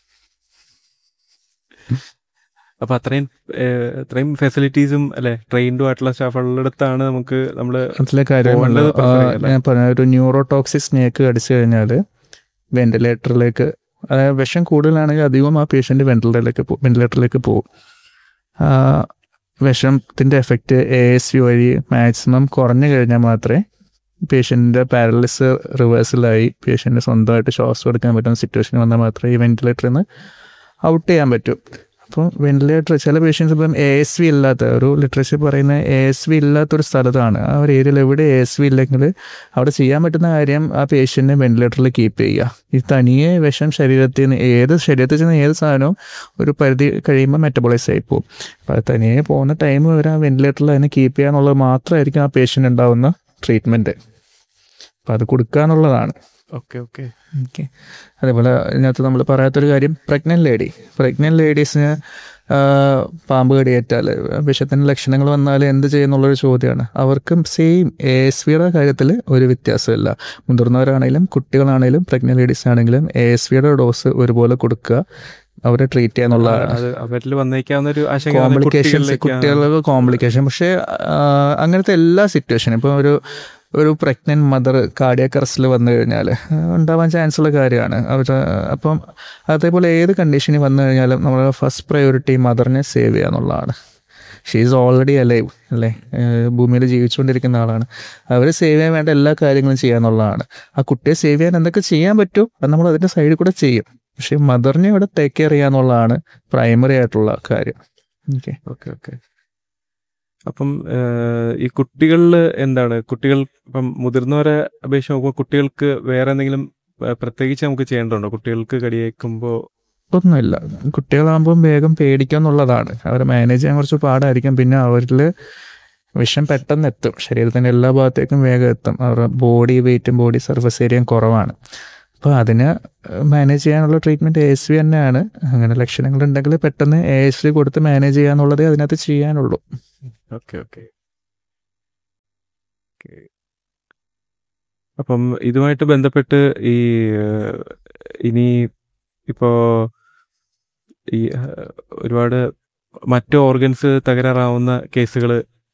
അപ്പൊ അത്രയും ഏഹ്, അത്രയും ഫെസിലിറ്റീസും അല്ലെ ട്രെയിൻഡും ആയിട്ടുള്ള സ്റ്റാഫുകളിടത്താണ് നമുക്ക് നമ്മള്
അതിലെ കാര്യമുള്ളൂ
പോകേണ്ടത് prefer ചെയ്യല്ലേ?
ഞാൻ പറഞ്ഞ ഒരു ന്യൂറോടോക്സിക് സ്നേക്ക് കടിച്ചു കഴിഞ്ഞാൽ വെന്റിലേറ്ററിലേക്ക് അതായത് വിഷം കൂടുതലാണെങ്കിൽ അധികം ആ പേഷ്യൻ്റ് വെന്റിലേറ്ററിലേക്ക് പോകും വെന്റിലേറ്ററിലേക്ക് പോകും ആ, വിഷത്തിൻ്റെ എഫക്റ്റ് എ എസ് വി വഴി മാക്സിമം കുറഞ്ഞു കഴിഞ്ഞാൽ മാത്രമേ പേഷ്യൻ്റെ പാരലിസ് റിവേഴ്സലായി പേഷ്യൻ്റ് സ്വന്തമായിട്ട് ശ്വാസം എടുക്കാൻ പറ്റുന്ന സിറ്റുവേഷൻ വന്നാൽ മാത്രമേ ഈ വെന്റിലേറ്ററിൽ നിന്ന് ഔട്ട് ചെയ്യാൻ പറ്റൂ അപ്പോൾ വെന്റിലേറ്റർ ചില പേഷ്യൻസ് ഇപ്പം എ എസ് വി ഇല്ലാത്ത ഒരു ലിറ്ററേച്ചർ പറയുന്ന എ എസ് വി ഇല്ലാത്തൊരു സ്ഥലത്താണ് ആ ഒരു ഏരിയയിൽ എവിടെ എ എസ് വി ഇല്ലെങ്കിൽ അവിടെ ചെയ്യാൻ പറ്റുന്ന കാര്യം ആ പേഷ്യൻറ്റിനെ വെന്റിലേറ്ററിൽ കീപ്പ് ചെയ്യുക ഈ തനിയെ വിഷം ശരീരത്തിൽ നിന്ന് ഏത് ശരീരത്തിൽ ചെന്ന് ഏത് സാധനവും ഒരു പരിധി കഴിയുമ്പോൾ മെറ്റബോളൈസ് ആയി പോകും അപ്പോൾ അത് തനിയെ പോകുന്ന ടൈം വരെ ആ വെന്റിലേറ്ററിൽ അതിനെ കീപ്പ് ചെയ്യുക എന്നുള്ളത് മാത്രമായിരിക്കും ആ പേഷ്യൻ്റ് ഉണ്ടാവുന്ന ട്രീറ്റ്മെൻറ്റ് അപ്പോൾ അത് കൊടുക്കുക എന്നുള്ളതാണ്
ഓക്കെ ഓക്കെ
ഓക്കെ അതേപോലെ ഇതിനകത്ത് നമ്മൾ പറയാത്തൊരു കാര്യം പ്രഗ്നൻറ്റ് ലേഡി പ്രഗ്നൻറ്റ് ലേഡീസിന് പാമ്പ് കടിയേറ്റാൽ വിഷത്തിൻ്റെ ലക്ഷണങ്ങൾ വന്നാൽ എന്ത് ചെയ്യുന്നുള്ളൊരു ചോദ്യമാണ് അവർക്കും സെയിം എ എസ് വിയുടെ കാര്യത്തിൽ ഒരു വ്യത്യാസമില്ല മുതിർന്നവരാണെങ്കിലും കുട്ടികളാണെങ്കിലും പ്രഗ്നൻറ്റ് ലേഡീസ് ആണെങ്കിലും എ എസ് വിയുടെ ഡോസ് ഒരുപോലെ കൊടുക്കുക അവരെ ട്രീറ്റ് ചെയ്യുക എന്നുള്ളതാണ്
അത് അവരിൽ വന്നേക്കാവുന്ന ഒരു ആശങ്ക
കോംപ്ലിക്കേഷൻസ് കുട്ടികൾക്ക് കോംപ്ലിക്കേഷൻ പക്ഷേ ആ, അങ്ങനത്തെ എല്ലാ സിറ്റുവേഷനും ഇപ്പോൾ ഒരു ഒരു പ്രഗ്നൻറ്റ് മദർ കാർഡിയക് അറസ്റ്റിൽ വന്നു കഴിഞ്ഞാൽ ഉണ്ടാവാൻ ചാൻസ് ഉള്ള കാര്യമാണ് അവർ അപ്പം അതേപോലെ ഏത് കണ്ടീഷനിൽ വന്നു കഴിഞ്ഞാലും നമ്മൾ ഫസ്റ്റ് പ്രയോറിറ്റി മദറിനെ സേവ് ചെയ്യുക എന്നുള്ളതാണ് ഷീ ഈസ് ഓൾറെഡി അലൈവ് അല്ലേ ഭൂമിയിൽ ജീവിച്ചുകൊണ്ടിരിക്കുന്ന ആളാണ് അവർ സേവ് ചെയ്യാൻ വേണ്ട എല്ലാ കാര്യങ്ങളും ചെയ്യാന്നുള്ളതാണ് ആ കുട്ടിയെ സേവ് ചെയ്യാൻ എന്തൊക്കെ ചെയ്യാൻ പറ്റും അത് നമ്മൾ അതിൻ്റെ സൈഡിൽ കൂടെ ചെയ്യും പക്ഷേ മദറിനെ ഇവിടെ ടേക്ക് കെയർ ചെയ്യാന്നുള്ളതാണ് പ്രൈമറി ആയിട്ടുള്ള കാര്യം ഓക്കെ
ഓക്കെ ഓക്കെ അപ്പം ഏഹ്, ഈ കുട്ടികളിൽ എന്താണ് കുട്ടികൾ ഇപ്പം മുതിർന്നവരെ അപേക്ഷിച്ച് നോക്കുമ്പോൾ കുട്ടികൾക്ക് വേറെ എന്തെങ്കിലും ഏഹ്, പ്രത്യേകിച്ച് നമുക്ക് ചെയ്യേണ്ടതുണ്ടോ കുട്ടികൾക്ക് കടിയേക്കുമ്പോൾ
ഒന്നുമില്ല കുട്ടികളാകുമ്പോൾ വേഗം പേടിക്കുക എന്നുള്ളതാണ് അവരെ മാനേജ് ചെയ്യാൻ കുറച്ച് പാടായിരിക്കും പിന്നെ അവരിൽ വിഷം പെട്ടെന്ന് എത്തും ശരീരത്തിൻ്റെ എല്ലാ ഭാഗത്തേക്കും വേഗം എത്തും അവരുടെ ബോഡി വെയിറ്റും ബോഡി സർഫസ് ഏരിയയും കുറവാണ് അപ്പോൾ അതിന് മാനേജ് ചെയ്യാനുള്ള ട്രീറ്റ്മെൻറ്റ് എ എസ് വി തന്നെയാണ് അങ്ങനെ ലക്ഷണങ്ങൾ ഉണ്ടെങ്കിൽ പെട്ടെന്ന് എ എസ് വി കൊടുത്ത് മാനേജ് ചെയ്യാന്നുള്ളതേ അതിനകത്ത് ചെയ്യാനുള്ളൂ
ഓക്കെ ഓക്കെ അപ്പം ഇതുമായിട്ട് ബന്ധപ്പെട്ട് ഈ ഏഹ്, ഇനി ഇപ്പോ ഈ ഏഹ്, ഒരുപാട് മറ്റ് ഓർഗൻസ് തകരാറാവുന്ന കേസുകൾ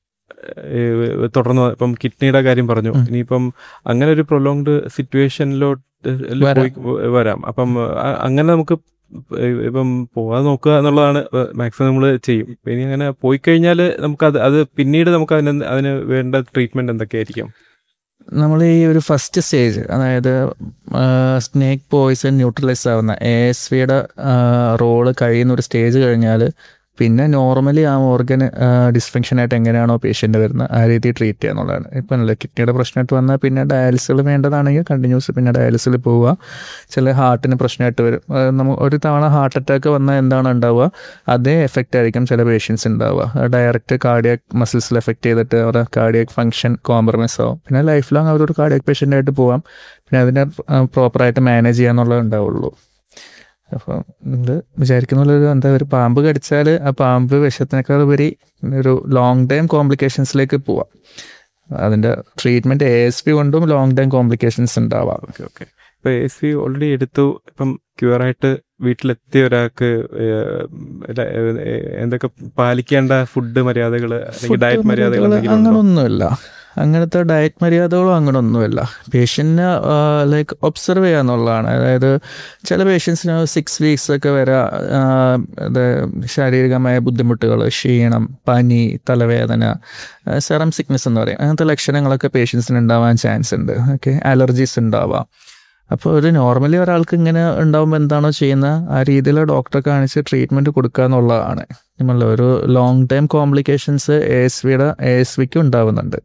തുടർന്ന് വ- ഇപ്പം കിഡ്നിയുടെ കാര്യം പറഞ്ഞു
ഉം.
ഇനിയിപ്പം അങ്ങനെ ഒരു പ്രൊലോങ്ഡ് സിറ്റുവേഷനിലോട്ട്
വരാം.
വരാം അപ്പം അ- അങ്ങനെ നമുക്ക് ഇപ്പം പോകാതെ നോക്കുക എന്നുള്ളതാണ് മാക്സിമം നമ്മൾ ചെയ്യും ഇനി അങ്ങനെ പോയി കഴിഞ്ഞാൽ നമുക്ക് അത് അത് പിന്നീട് നമുക്ക് അതിന് അതിന് വേണ്ട ട്രീറ്റ്മെന്റ് എന്തൊക്കെയായിരിക്കും
നമ്മൾ ഈ ഒരു ഫസ്റ്റ് സ്റ്റേജ് അതായത് സ്നേക്ക് പോയിസൺ ന്യൂട്രലൈസ് ആവുന്ന എ എസ് വിയുടെ റോള് കഴിയുന്ന ഒരു സ്റ്റേജ് കഴിഞ്ഞാൽ പിന്നെ നോർമലി ആ ഓർഗൻ ഡിസ്ഫങ്ഷൻ ആയിട്ട് എങ്ങനെയാണോ പേഷ്യൻ്റ് വരുന്നത് ആ രീതിയിൽ ട്രീറ്റ് ചെയ്യുക എന്നുള്ളതാണ് ഇപ്പം അല്ല കിഡ്നിയുടെ പ്രശ്നമായിട്ട് വന്നാൽ പിന്നെ ഡയാലിസിൽ വേണ്ടതാണെങ്കിൽ കണ്ടിന്യൂസ് പിന്നെ ഡയാലിസിൽ പോവുക ചില ഹാർട്ടിന് പ്രശ്നമായിട്ട് വരും അത് നമ്മ ഒരു തവണ ഹാർട്ട് അറ്റാക്ക് വന്നാൽ എന്താണ് ഉണ്ടാവുക അതേ എഫക്റ്റ് ആയിരിക്കും ചില പേഷ്യൻസ് ഉണ്ടാവുക ഡയറക്റ്റ് കാർഡിയാക് മസിൽസിൽ എഫക്റ്റ് ചെയ്തിട്ട് അവരുടെ കാർഡിയാക് ഫംഗ്ഷൻ കോംപ്രമൈസ് ആവും പിന്നെ ലൈഫ് ലോങ് അവരൊരു കാർഡിയാക് പേഷ്യൻ്റ് ആയിട്ട് പോവാം പിന്നെ അതിനെ പ്രോപ്പറായിട്ട് മാനേജ് ചെയ്യാന്നുള്ളത് ഉണ്ടാവുള്ളൂ അപ്പം നിങ്ങൾ വിചാരിക്കുന്നുള്ളൊരു എന്താ ഒരു പാമ്പ് കടിച്ചാൽ ആ പാമ്പ് വിഷത്തിനേക്കാൾ ഉപരി ഒരു ലോങ് ടൈം കോംപ്ലിക്കേഷൻസിലേക്ക് പോവാം അതിൻ്റെ ട്രീറ്റ്മെൻറ്റ് എ എസ് പി കൊണ്ടും ലോങ് ടൈം കോംപ്ലിക്കേഷൻസ് ഉണ്ടാവാം
ഓക്കെ ഓക്കെ ഇപ്പൊ എ സി ഓൾറെഡി എടുത്തു ഇപ്പം ക്യൂറായിട്ട് വീട്ടിലെത്തിയ ഒരാൾക്ക് ഏഹ്, ല- ഏഹ്, എന്തൊക്കെ പാലിക്കേണ്ട ഫുഡ് മര്യാദകൾ അല്ലെങ്കിൽ ഡയറ്റ്
ഫുഡ്
മര്യാദകൾ
മര്യാദകള്
എന്തെങ്കിലും ഉണ്ടോ
അങ്ങനൊന്നുമില്ല അങ്ങനത്തെ ഡയറ്റ് മര്യാദകളോ അങ്ങനൊന്നുമില്ല പേഷ്യൻറ്റിനെ ലൈക്ക് ഒബ്സർവ് ചെയ്യാന്നുള്ളതാണ് അതായത് ചില പേഷ്യൻസിന് സിക്സ് വീക്സ് ഒക്കെ വരെ ആ, ഇത് ശാരീരികമായ ബുദ്ധിമുട്ടുകൾ ക്ഷീണം പനി തലവേദന സെറം സിക്നസ് എന്ന് പറയും അങ്ങനത്തെ ലക്ഷണങ്ങളൊക്കെ പേഷ്യൻസിന് ഉണ്ടാവാൻ ചാൻസ് ഉണ്ട് ഓക്കെ അലർജീസ് ഉണ്ടാവാം അപ്പോൾ ഒരു നോർമലി ഒരാൾക്ക് ഇങ്ങനെ ഉണ്ടാകുമ്പോൾ എന്താണോ ചെയ്യുന്നത് ആ രീതിയിൽ ഡോക്ടറെ കാണിച്ച് ട്രീറ്റ്മെൻറ്റ് കൊടുക്കുക എന്നുള്ളതാണ് നമ്മൾ ഒരു long time complications A S വിയുടെ എ എസ് വിക്ക് ഉണ്ടാവുന്നുണ്ട്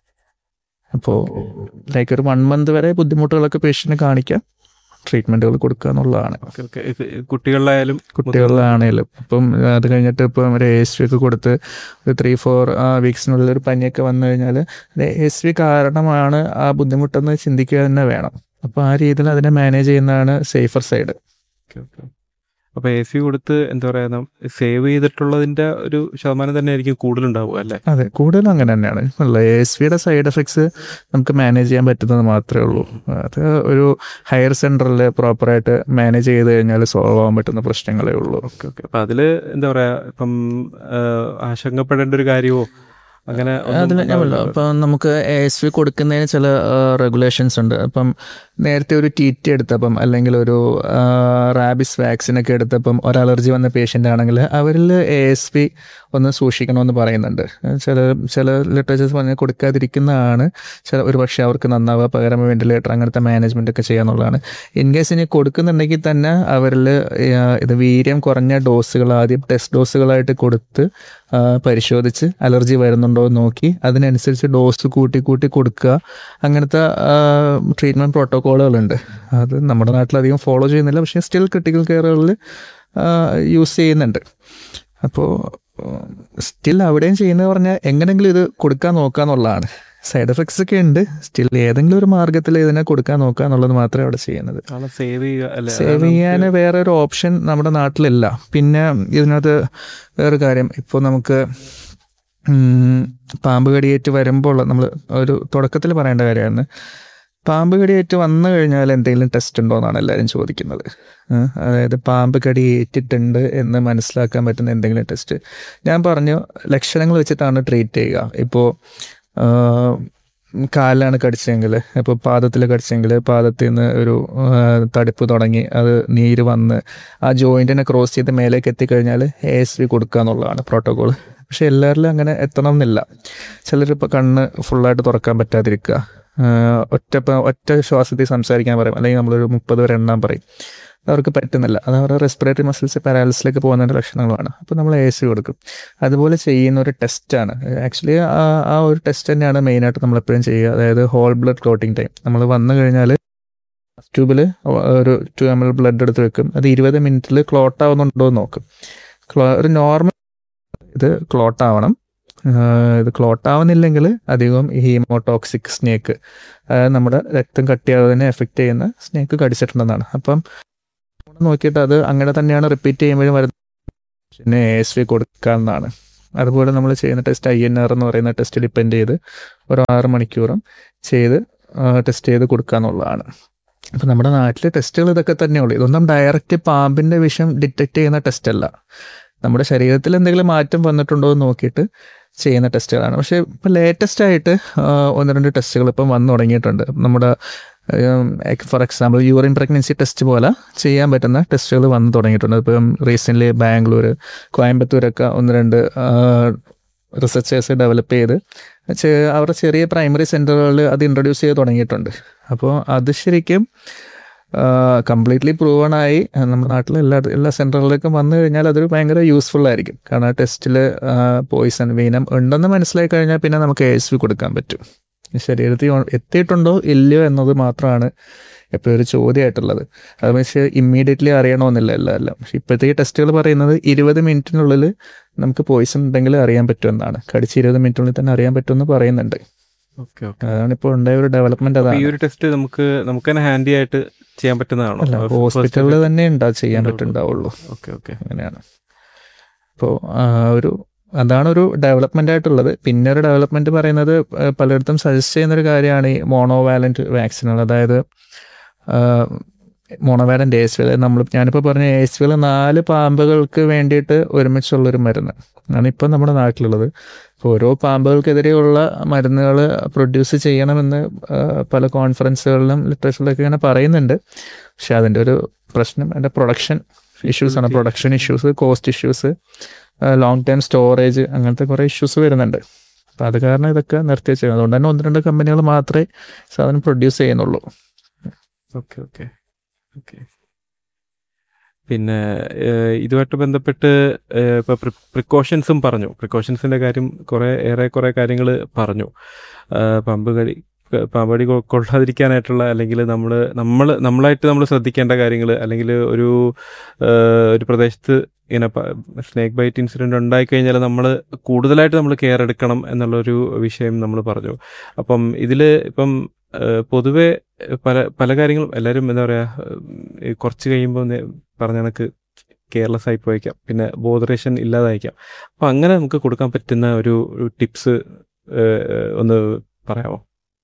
അപ്പോൾ ലൈക്ക് ഒരു വൺ മന്ത് വരെ ബുദ്ധിമുട്ടുകളൊക്കെ പേഷ്യൻറ്റിന് കാണിക്കാം ട്രീറ്റ്മെൻറ്റുകൾ കൊടുക്കുക എന്നുള്ളതാണ്
ഓക്കെ ഓക്കെ ഇത് കുട്ടികളിലായാലും
കുട്ടികളിലാണേലും ഇപ്പം അത് കഴിഞ്ഞിട്ട് ഇപ്പം ഒരു എ എസ് വി ഒക്കെ കൊടുത്ത് ഒരു ത്രീ ഫോർ വീക്സിനുള്ളിൽ ഒരു പനിയൊക്കെ വന്നു കഴിഞ്ഞാൽ എ എസ് വി കാരണമാണ് ആ ബുദ്ധിമുട്ടെന്ന് ചിന്തിക്കുക തന്നെ വേണം അപ്പോൾ ആ രീതിയിൽ അതിനെ മാനേജ് ചെയ്യുന്നതാണ് സേഫർ സൈഡ്
ഓക്കെ ഓക്കെ അപ്പൊ എ സി കൊടുത്ത് എന്താ പറയാ സേവ് ചെയ്തിട്ടുള്ളതിന്റെ ഒരു ശതമാനം തന്നെ ആയിരിക്കും കൂടുതലുണ്ടാവുക അല്ലേ
അതെ കൂടുതലും അങ്ങനെ തന്നെയാണ് അല്ല എ എസ് വിയുടെ സൈഡ് എഫക്ട്സ് നമുക്ക് മാനേജ് ചെയ്യാൻ പറ്റുന്നത് മാത്രമേ ഉള്ളൂ അത് ഒരു ഹയർ സെൻറ്ററിൽ പ്രോപ്പറായിട്ട് മാനേജ് ചെയ്ത് കഴിഞ്ഞാൽ സോൾവ് ആവാൻ പറ്റുന്ന പ്രശ്നങ്ങളേ ഉള്ളൂ
ഓക്കെ ഓക്കെ അപ്പൊ അതില് എന്താ പറയാ ഇപ്പം ആ, ആശങ്കപ്പെടേണ്ട ഒരു കാര്യമോ അങ്ങനെ ഒന്നും
അതിൽ ഞാൻ
ഉണ്ടാവില്ല.
ഇപ്പം നമുക്ക് എ എസ് വി കൊടുക്കുന്നതിന് ചില റെഗുലേഷൻസ് ഉണ്ട് അപ്പം നേരത്തെ ഒരു ടി ടി എടുത്തപ്പം അല്ലെങ്കിൽ ഒരു റാബിസ് വാക്സിനൊക്കെ എടുത്തപ്പം ഒരു അലർജി വന്ന പേഷ്യൻ്റ് ആണെങ്കിൽ അവരിൽ എ എസ് പി ഒന്ന് സൂക്ഷിക്കണമെന്ന് പറയുന്നുണ്ട് ചില ചില ലിറ്ററേച്ചേഴ്സ് പറഞ്ഞ് കൊടുക്കാതിരിക്കുന്നതാണ് ചില ഒരു പക്ഷേ അവർക്ക് നന്നാവുക പകരം വെന്റിലേറ്റർ അങ്ങനത്തെ മാനേജ്മെൻ്റ് ഒക്കെ ചെയ്യാന്നുള്ളതാണ് ഇൻ കേസ് ഇനി കൊടുക്കുന്നുണ്ടെങ്കിൽ തന്നെ അവരിൽ ഇത് വീര്യം കുറഞ്ഞ ഡോസുകൾ ആദ്യം ടെസ്റ്റ് ഡോസുകളായിട്ട് കൊടുത്ത് ആ, പരിശോധിച്ച് അലർജി വരുന്നുണ്ടോ എന്ന് നോക്കി അതിനനുസരിച്ച് ഡോസ് കൂട്ടി കൂട്ടി കൊടുക്കുക അങ്ങനത്തെ ട്രീറ്റ്മെൻറ്റ് പ്രോട്ടോക്കോളുകളുണ്ട് അത് നമ്മുടെ നാട്ടിൽ അധികം ഫോളോ ചെയ്യുന്നില്ല പക്ഷേ സ്റ്റിൽ ക്രിട്ടിക്കൽ കെയറുകളിൽ യൂസ് ചെയ്യുന്നുണ്ട് അപ്പോൾ സ്റ്റിൽ അവിടെയും ചെയ്യുന്നത് പറഞ്ഞാൽ എങ്ങനെങ്കിലും ഇത് കൊടുക്കാൻ നോക്കുക എന്നുള്ളതാണ് സൈഡ് എഫക്ട്സ് ഒക്കെ ഉണ്ട് സ്റ്റിൽ ഏതെങ്കിലും ഒരു മാർഗത്തിൽ ഇതിനെ കൊടുക്കാൻ നോക്കുക എന്നുള്ളത് മാത്രമേ അവിടെ ചെയ്യുന്നത്
ആളെ സേവ് ചെയ്യുക അല്ലെ
സേവ് ചെയ്യാൻ വേറെ ഒരു ഓപ്ഷൻ നമ്മുടെ നാട്ടിലില്ല പിന്നെ ഇതിനകത്ത് വേറൊരു കാര്യം ഇപ്പോൾ നമുക്ക് ഉം, പാമ്പ് കടിയേറ്റ് വരുമ്പോൾ നമ്മൾ ഒരു തുടക്കത്തിൽ പറയേണ്ട കാര്യമാണ് പാമ്പ് കടിയേറ്റ് വന്നു കഴിഞ്ഞാൽ എന്തെങ്കിലും ടെസ്റ്റ് ഉണ്ടോ എന്നാണ് എല്ലാവരും ചോദിക്കുന്നത് ഏഹ് അതായത് പാമ്പ് കടി ഏറ്റിട്ടുണ്ട് എന്ന് മനസ്സിലാക്കാൻ പറ്റുന്ന എന്തെങ്കിലും ടെസ്റ്റ് ഞാൻ പറഞ്ഞു ലക്ഷണങ്ങൾ വെച്ചിട്ടാണ് ട്രീറ്റ് ചെയ്യുക ഇപ്പോൾ കാലിലാണ് കടിച്ചെങ്കിൽ ഇപ്പോൾ പാദത്തിൽ കടിച്ചെങ്കിൽ പാദത്തിൽ നിന്ന് ഒരു ആ, തടിപ്പ് തുടങ്ങി അത് നീര് വന്ന് ആ ജോയിൻറ്റിനെ ക്രോസ് ചെയ്ത് മേലേക്ക് എത്തിക്കഴിഞ്ഞാൽ എ എസ് വി കൊടുക്കുക എന്നുള്ളതാണ് പ്രോട്ടോകോൾ പക്ഷെ എല്ലാവരിലും അങ്ങനെ എത്തണം എന്നില്ല ചിലരിപ്പോൾ കണ്ണ് ഫുള്ളായിട്ട് തുറക്കാൻ പറ്റാതിരിക്കുക ആ, ഒറ്റ പ- ഒറ്റ ശ്വാസത്തിൽ സംസാരിക്കാൻ പറയും അല്ലെങ്കിൽ നമ്മളൊരു മുപ്പത് വരെ എണ്ണാൻ പറയും അവർക്ക് പറ്റുന്നില്ല അത് അവരുടെ റെസ്പിറേറ്ററി മസിൽസ് പാരാലിസിലേക്ക് പോകുന്നതിൻ്റെ ലക്ഷണങ്ങളാണ് അപ്പോൾ നമ്മൾ എ സി കൊടുക്കും അതുപോലെ ചെയ്യുന്ന ഒരു ടെസ്റ്റാണ് ആക്ച്വലി ആ ആ ഒരു ടെസ്റ്റ് തന്നെയാണ് മെയിനായിട്ട് നമ്മൾ എപ്പോഴും ചെയ്യുക അതായത് ഹോൾ ബ്ലഡ് ക്ലോട്ടിങ് ടൈം നമ്മൾ വന്നു കഴിഞ്ഞാൽ ട്യൂബിൽ ഒരു ടു എം എൽ ബ്ലഡ് എടുത്ത് വെക്കും അത് ഇരുപത് മിനിറ്റിൽ ക്ലോട്ട് ആവുന്നുണ്ടോ എന്ന് നോക്കും ക്ലോ ഒരു നോർമൽ ഇത് ക്ലോട്ട് ആവണം ആഹ് ഇത് ക്ലോട്ട് ആവുന്നില്ലെങ്കിൽ അധികവും ഈ ഹീമോടോക്സിക് സ്നേക്ക് അതായത് നമ്മുടെ രക്തം കട്ടിയാവുന്നതിനെ എഫക്റ്റ് ചെയ്യുന്ന സ്നേക്ക് കടിച്ചിട്ടുണ്ടെന്നാണ് അപ്പം നോക്കിയിട്ട് അത് അങ്ങനെ തന്നെയാണ് റിപ്പീറ്റ് ചെയ്യുമ്പോഴും വരുന്ന പിന്നെ എ എസ് വി കൊടുക്കാവുന്നതാണ് അതുപോലെ നമ്മൾ ചെയ്യുന്ന ടെസ്റ്റ് ഐ എൻ ആർ എന്ന് പറയുന്ന ടെസ്റ്റ് ഡിപ്പെൻഡ് ചെയ്ത് ഒരു ആറ് മണിക്കൂറും ചെയ്ത് ടെസ്റ്റ് ചെയ്ത് കൊടുക്കുക എന്നുള്ളതാണ് അപ്പം നമ്മുടെ നാട്ടിലെ ടെസ്റ്റുകൾ ഇതൊക്കെ തന്നെയുള്ളൂ ഇതൊന്നും ഡയറക്റ്റ് പാമ്പിൻ്റെ വിഷം ഡിറ്റക്ട് ചെയ്യുന്ന ടെസ്റ്റ് അല്ല നമ്മുടെ ശരീരത്തിൽ എന്തെങ്കിലും മാറ്റം വന്നിട്ടുണ്ടോ എന്ന് നോക്കിയിട്ട് ചെയ്യുന്ന ടെസ്റ്റുകളാണ് പക്ഷേ ഇപ്പം ലേറ്റസ്റ്റ് ആയിട്ട് ആ, ഒന്ന് രണ്ട് ടെസ്റ്റുകൾ ഇപ്പം വന്നു തുടങ്ങിയിട്ടുണ്ട് നമ്മുടെ for example urine pregnancy test പോലെ ചെയ്യാൻ പറ്റുന്ന ടെസ്റ്റുകൾ വന്നു തുടങ്ങിയിട്ടുണ്ട് ഇപ്പം റീസെൻ്റ്ലി ബാംഗ്ലൂർ കോയമ്പത്തൂരൊക്കെ ഒന്ന് രണ്ട് റിസർച്ചേഴ്സ് ഡെവലപ്പ് ചെയ്ത് ചെ- അവരുടെ ചെറിയ പ്രൈമറി സെൻറ്ററുകളിൽ അത് ഇൻട്രൊഡ്യൂസ് ചെയ്ത് തുടങ്ങിയിട്ടുണ്ട് അപ്പോൾ അത് ശരിക്കും കംപ്ലീറ്റ്ലി പ്രൂവൺ ആയി ആ, നമ്മുടെ നാട്ടിലെ എല്ലാ എല്ലാ സെൻറ്ററുകളിലേക്കും വന്നു കഴിഞ്ഞാൽ അതൊരു ഭയങ്കര യൂസ്ഫുൾ ആയിരിക്കും കാരണം ആ ടെസ്റ്റിൽ പോയിസൺ വീനം ഉണ്ടെന്ന് മനസ്സിലാക്കി കഴിഞ്ഞാൽ പിന്നെ നമുക്ക് എസ് വി കൊടുക്കാൻ പറ്റും ശരീരത്തിൽ ഒ- എത്തിയിട്ടുണ്ടോ ഇല്ലയോ എന്നത് മാത്രമാണ് എപ്പോഴും ഒരു ചോദ്യമായിട്ടുള്ളത് അത് പക്ഷേ ഇമ്മീഡിയറ്റ്ലി അറിയണമെന്നില്ല എല്ലാം എല്ലാം പക്ഷെ ഇപ്പോഴത്തെ ഈ ടെസ്റ്റുകൾ പറയുന്നത് ഇരുപത് മിനിറ്റിനുള്ളിൽ നമുക്ക് പോയിസൺ ഉണ്ടെങ്കിൽ അറിയാൻ പറ്റുമെന്നാണ് കടിച്ച് ഇരുപത് മിനിറ്റിനുള്ളിൽ തന്നെ അറിയാൻ പറ്റുമെന്ന് പറയുന്നുണ്ട്
ഓക്കെ ഓക്കെ
അതാണ് ഇപ്പോൾ ഉണ്ടായ ഒരു ഡെവലപ്മെന്റ്
ഈ
അതാണ്
ഒരു ടെസ്റ്റ് നമുക്ക് നമുക്ക് തന്നെ ഹാൻഡി ആയിട്ട് ചെയ്യാൻ പറ്റുന്നതാണോ
അല്ല
അത് first
ഹോസ്പിറ്റലിൽ
ഒക്കെ-
തന്നെ ഉണ്ടാ ചെയ്യാൻ
ഉണ്ടാവുള്ളൂ.
പറ്റുണ്ടാവുള്ളൂ
ഓക്കെ ഓക്കെ
അങ്ങനെയാണ് അപ്പോൾ ഒരു അതാണ് ഒരു ഡെവലപ്മെന്റ് ആയിട്ടുള്ളത് പിന്നെ ഒരു ഡെവലപ്മെന്റ് പറയുന്നത് ആ, പലയിടത്തും സജസ്റ്റ് ചെയ്യുന്ന ഒരു കാര്യമാണ് ഈ മോണോവാലന്റ് വാക്സിനുകൾ അതായത് മോണോവാലന്റ് എസ് വിൽ നമ്മൾ ഞാനിപ്പോൾ പറഞ്ഞ എസ് വിൽ നാല് പാമ്പുകൾക്ക് വേണ്ടിയിട്ട് ഒരുമിച്ചുള്ളൊരു മരുന്ന് ആണ് ഇപ്പം നമ്മുടെ നാട്ടിലുള്ളത് അപ്പോൾ ഓരോ പാമ്പുകൾക്കെതിരെയുള്ള മരുന്നുകൾ പ്രൊഡ്യൂസ് ചെയ്യണമെന്ന് ആ, പല കോൺഫറൻസുകളിലും ലിറ്ററേച്ചറിലൊക്കെ ഇങ്ങനെ പറയുന്നുണ്ട് പക്ഷെ അതിൻ്റെ ഒരു പ്രശ്നം അതിൻ്റെ പ്രൊഡക്ഷൻ ഇഷ്യൂസ് ആണ് production issues cost issues long time storage അങ്ങനത്തെ കുറേ ഇഷ്യൂസ് വരുന്നുണ്ട് അപ്പം അത് കാരണം ഇതൊക്കെ നിർത്തി വെച്ചത് അതുകൊണ്ട് തന്നെ ഒന്ന് രണ്ട് കമ്പനികൾ മാത്രമേ സാധനം പ്രൊഡ്യൂസ് ചെയ്യുന്നുള്ളൂ
ഓക്കെ ഓക്കെ ഓക്കെ പിന്നെ ഏഹ്, ഇതുമായിട്ട് ബന്ധപ്പെട്ട് ഏഹ്, ഇപ്പൊ പ്രിക്കോഷൻസും പറഞ്ഞു പ്രിക്കോഷൻസിന്റെ കാര്യം കുറെ ഏറെ കുറെ കാര്യങ്ങൾ പറഞ്ഞു ആഹ്, പമ്പ് കടി പാമ്പ് കടി കൊ- കൊള്ളാതിരിക്കാനായിട്ടുള്ള അല്ലെങ്കിൽ നമ്മൾ നമ്മൾ നമ്മളായിട്ട് നമ്മൾ ശ്രദ്ധിക്കേണ്ട കാര്യങ്ങൾ അല്ലെങ്കിൽ ഒരു ഏഹ്, ഒരു പ്രദേശത്ത് ഇങ്ങനെ സ്നേക്ക് ബൈറ്റ് ഇൻസിഡന്റ് ഉണ്ടായി കഴിഞ്ഞാൽ നമ്മൾ കൂടുതലായിട്ട് നമ്മൾ കെയർ എടുക്കണം എന്നുള്ളൊരു വിഷയം നമ്മൾ പറഞ്ഞു അപ്പം ഇതിൽ ഇപ്പം ഏഹ്, പൊതുവെ പല പല കാര്യങ്ങളും എല്ലാവരും എന്താ പറയുക കുറച്ച് കഴിയുമ്പോൾ നേ- പറഞ്ഞ കണക്ക് കെയർലെസ് ആയി പോയേക്കാം പിന്നെ ബോധറേഷൻ ഇല്ലാതായിരിക്കാം അപ്പം അങ്ങനെ നമുക്ക് കൊടുക്കാൻ പറ്റുന്ന ഒരു ടിപ്സ് ഒന്ന് പറയാമോ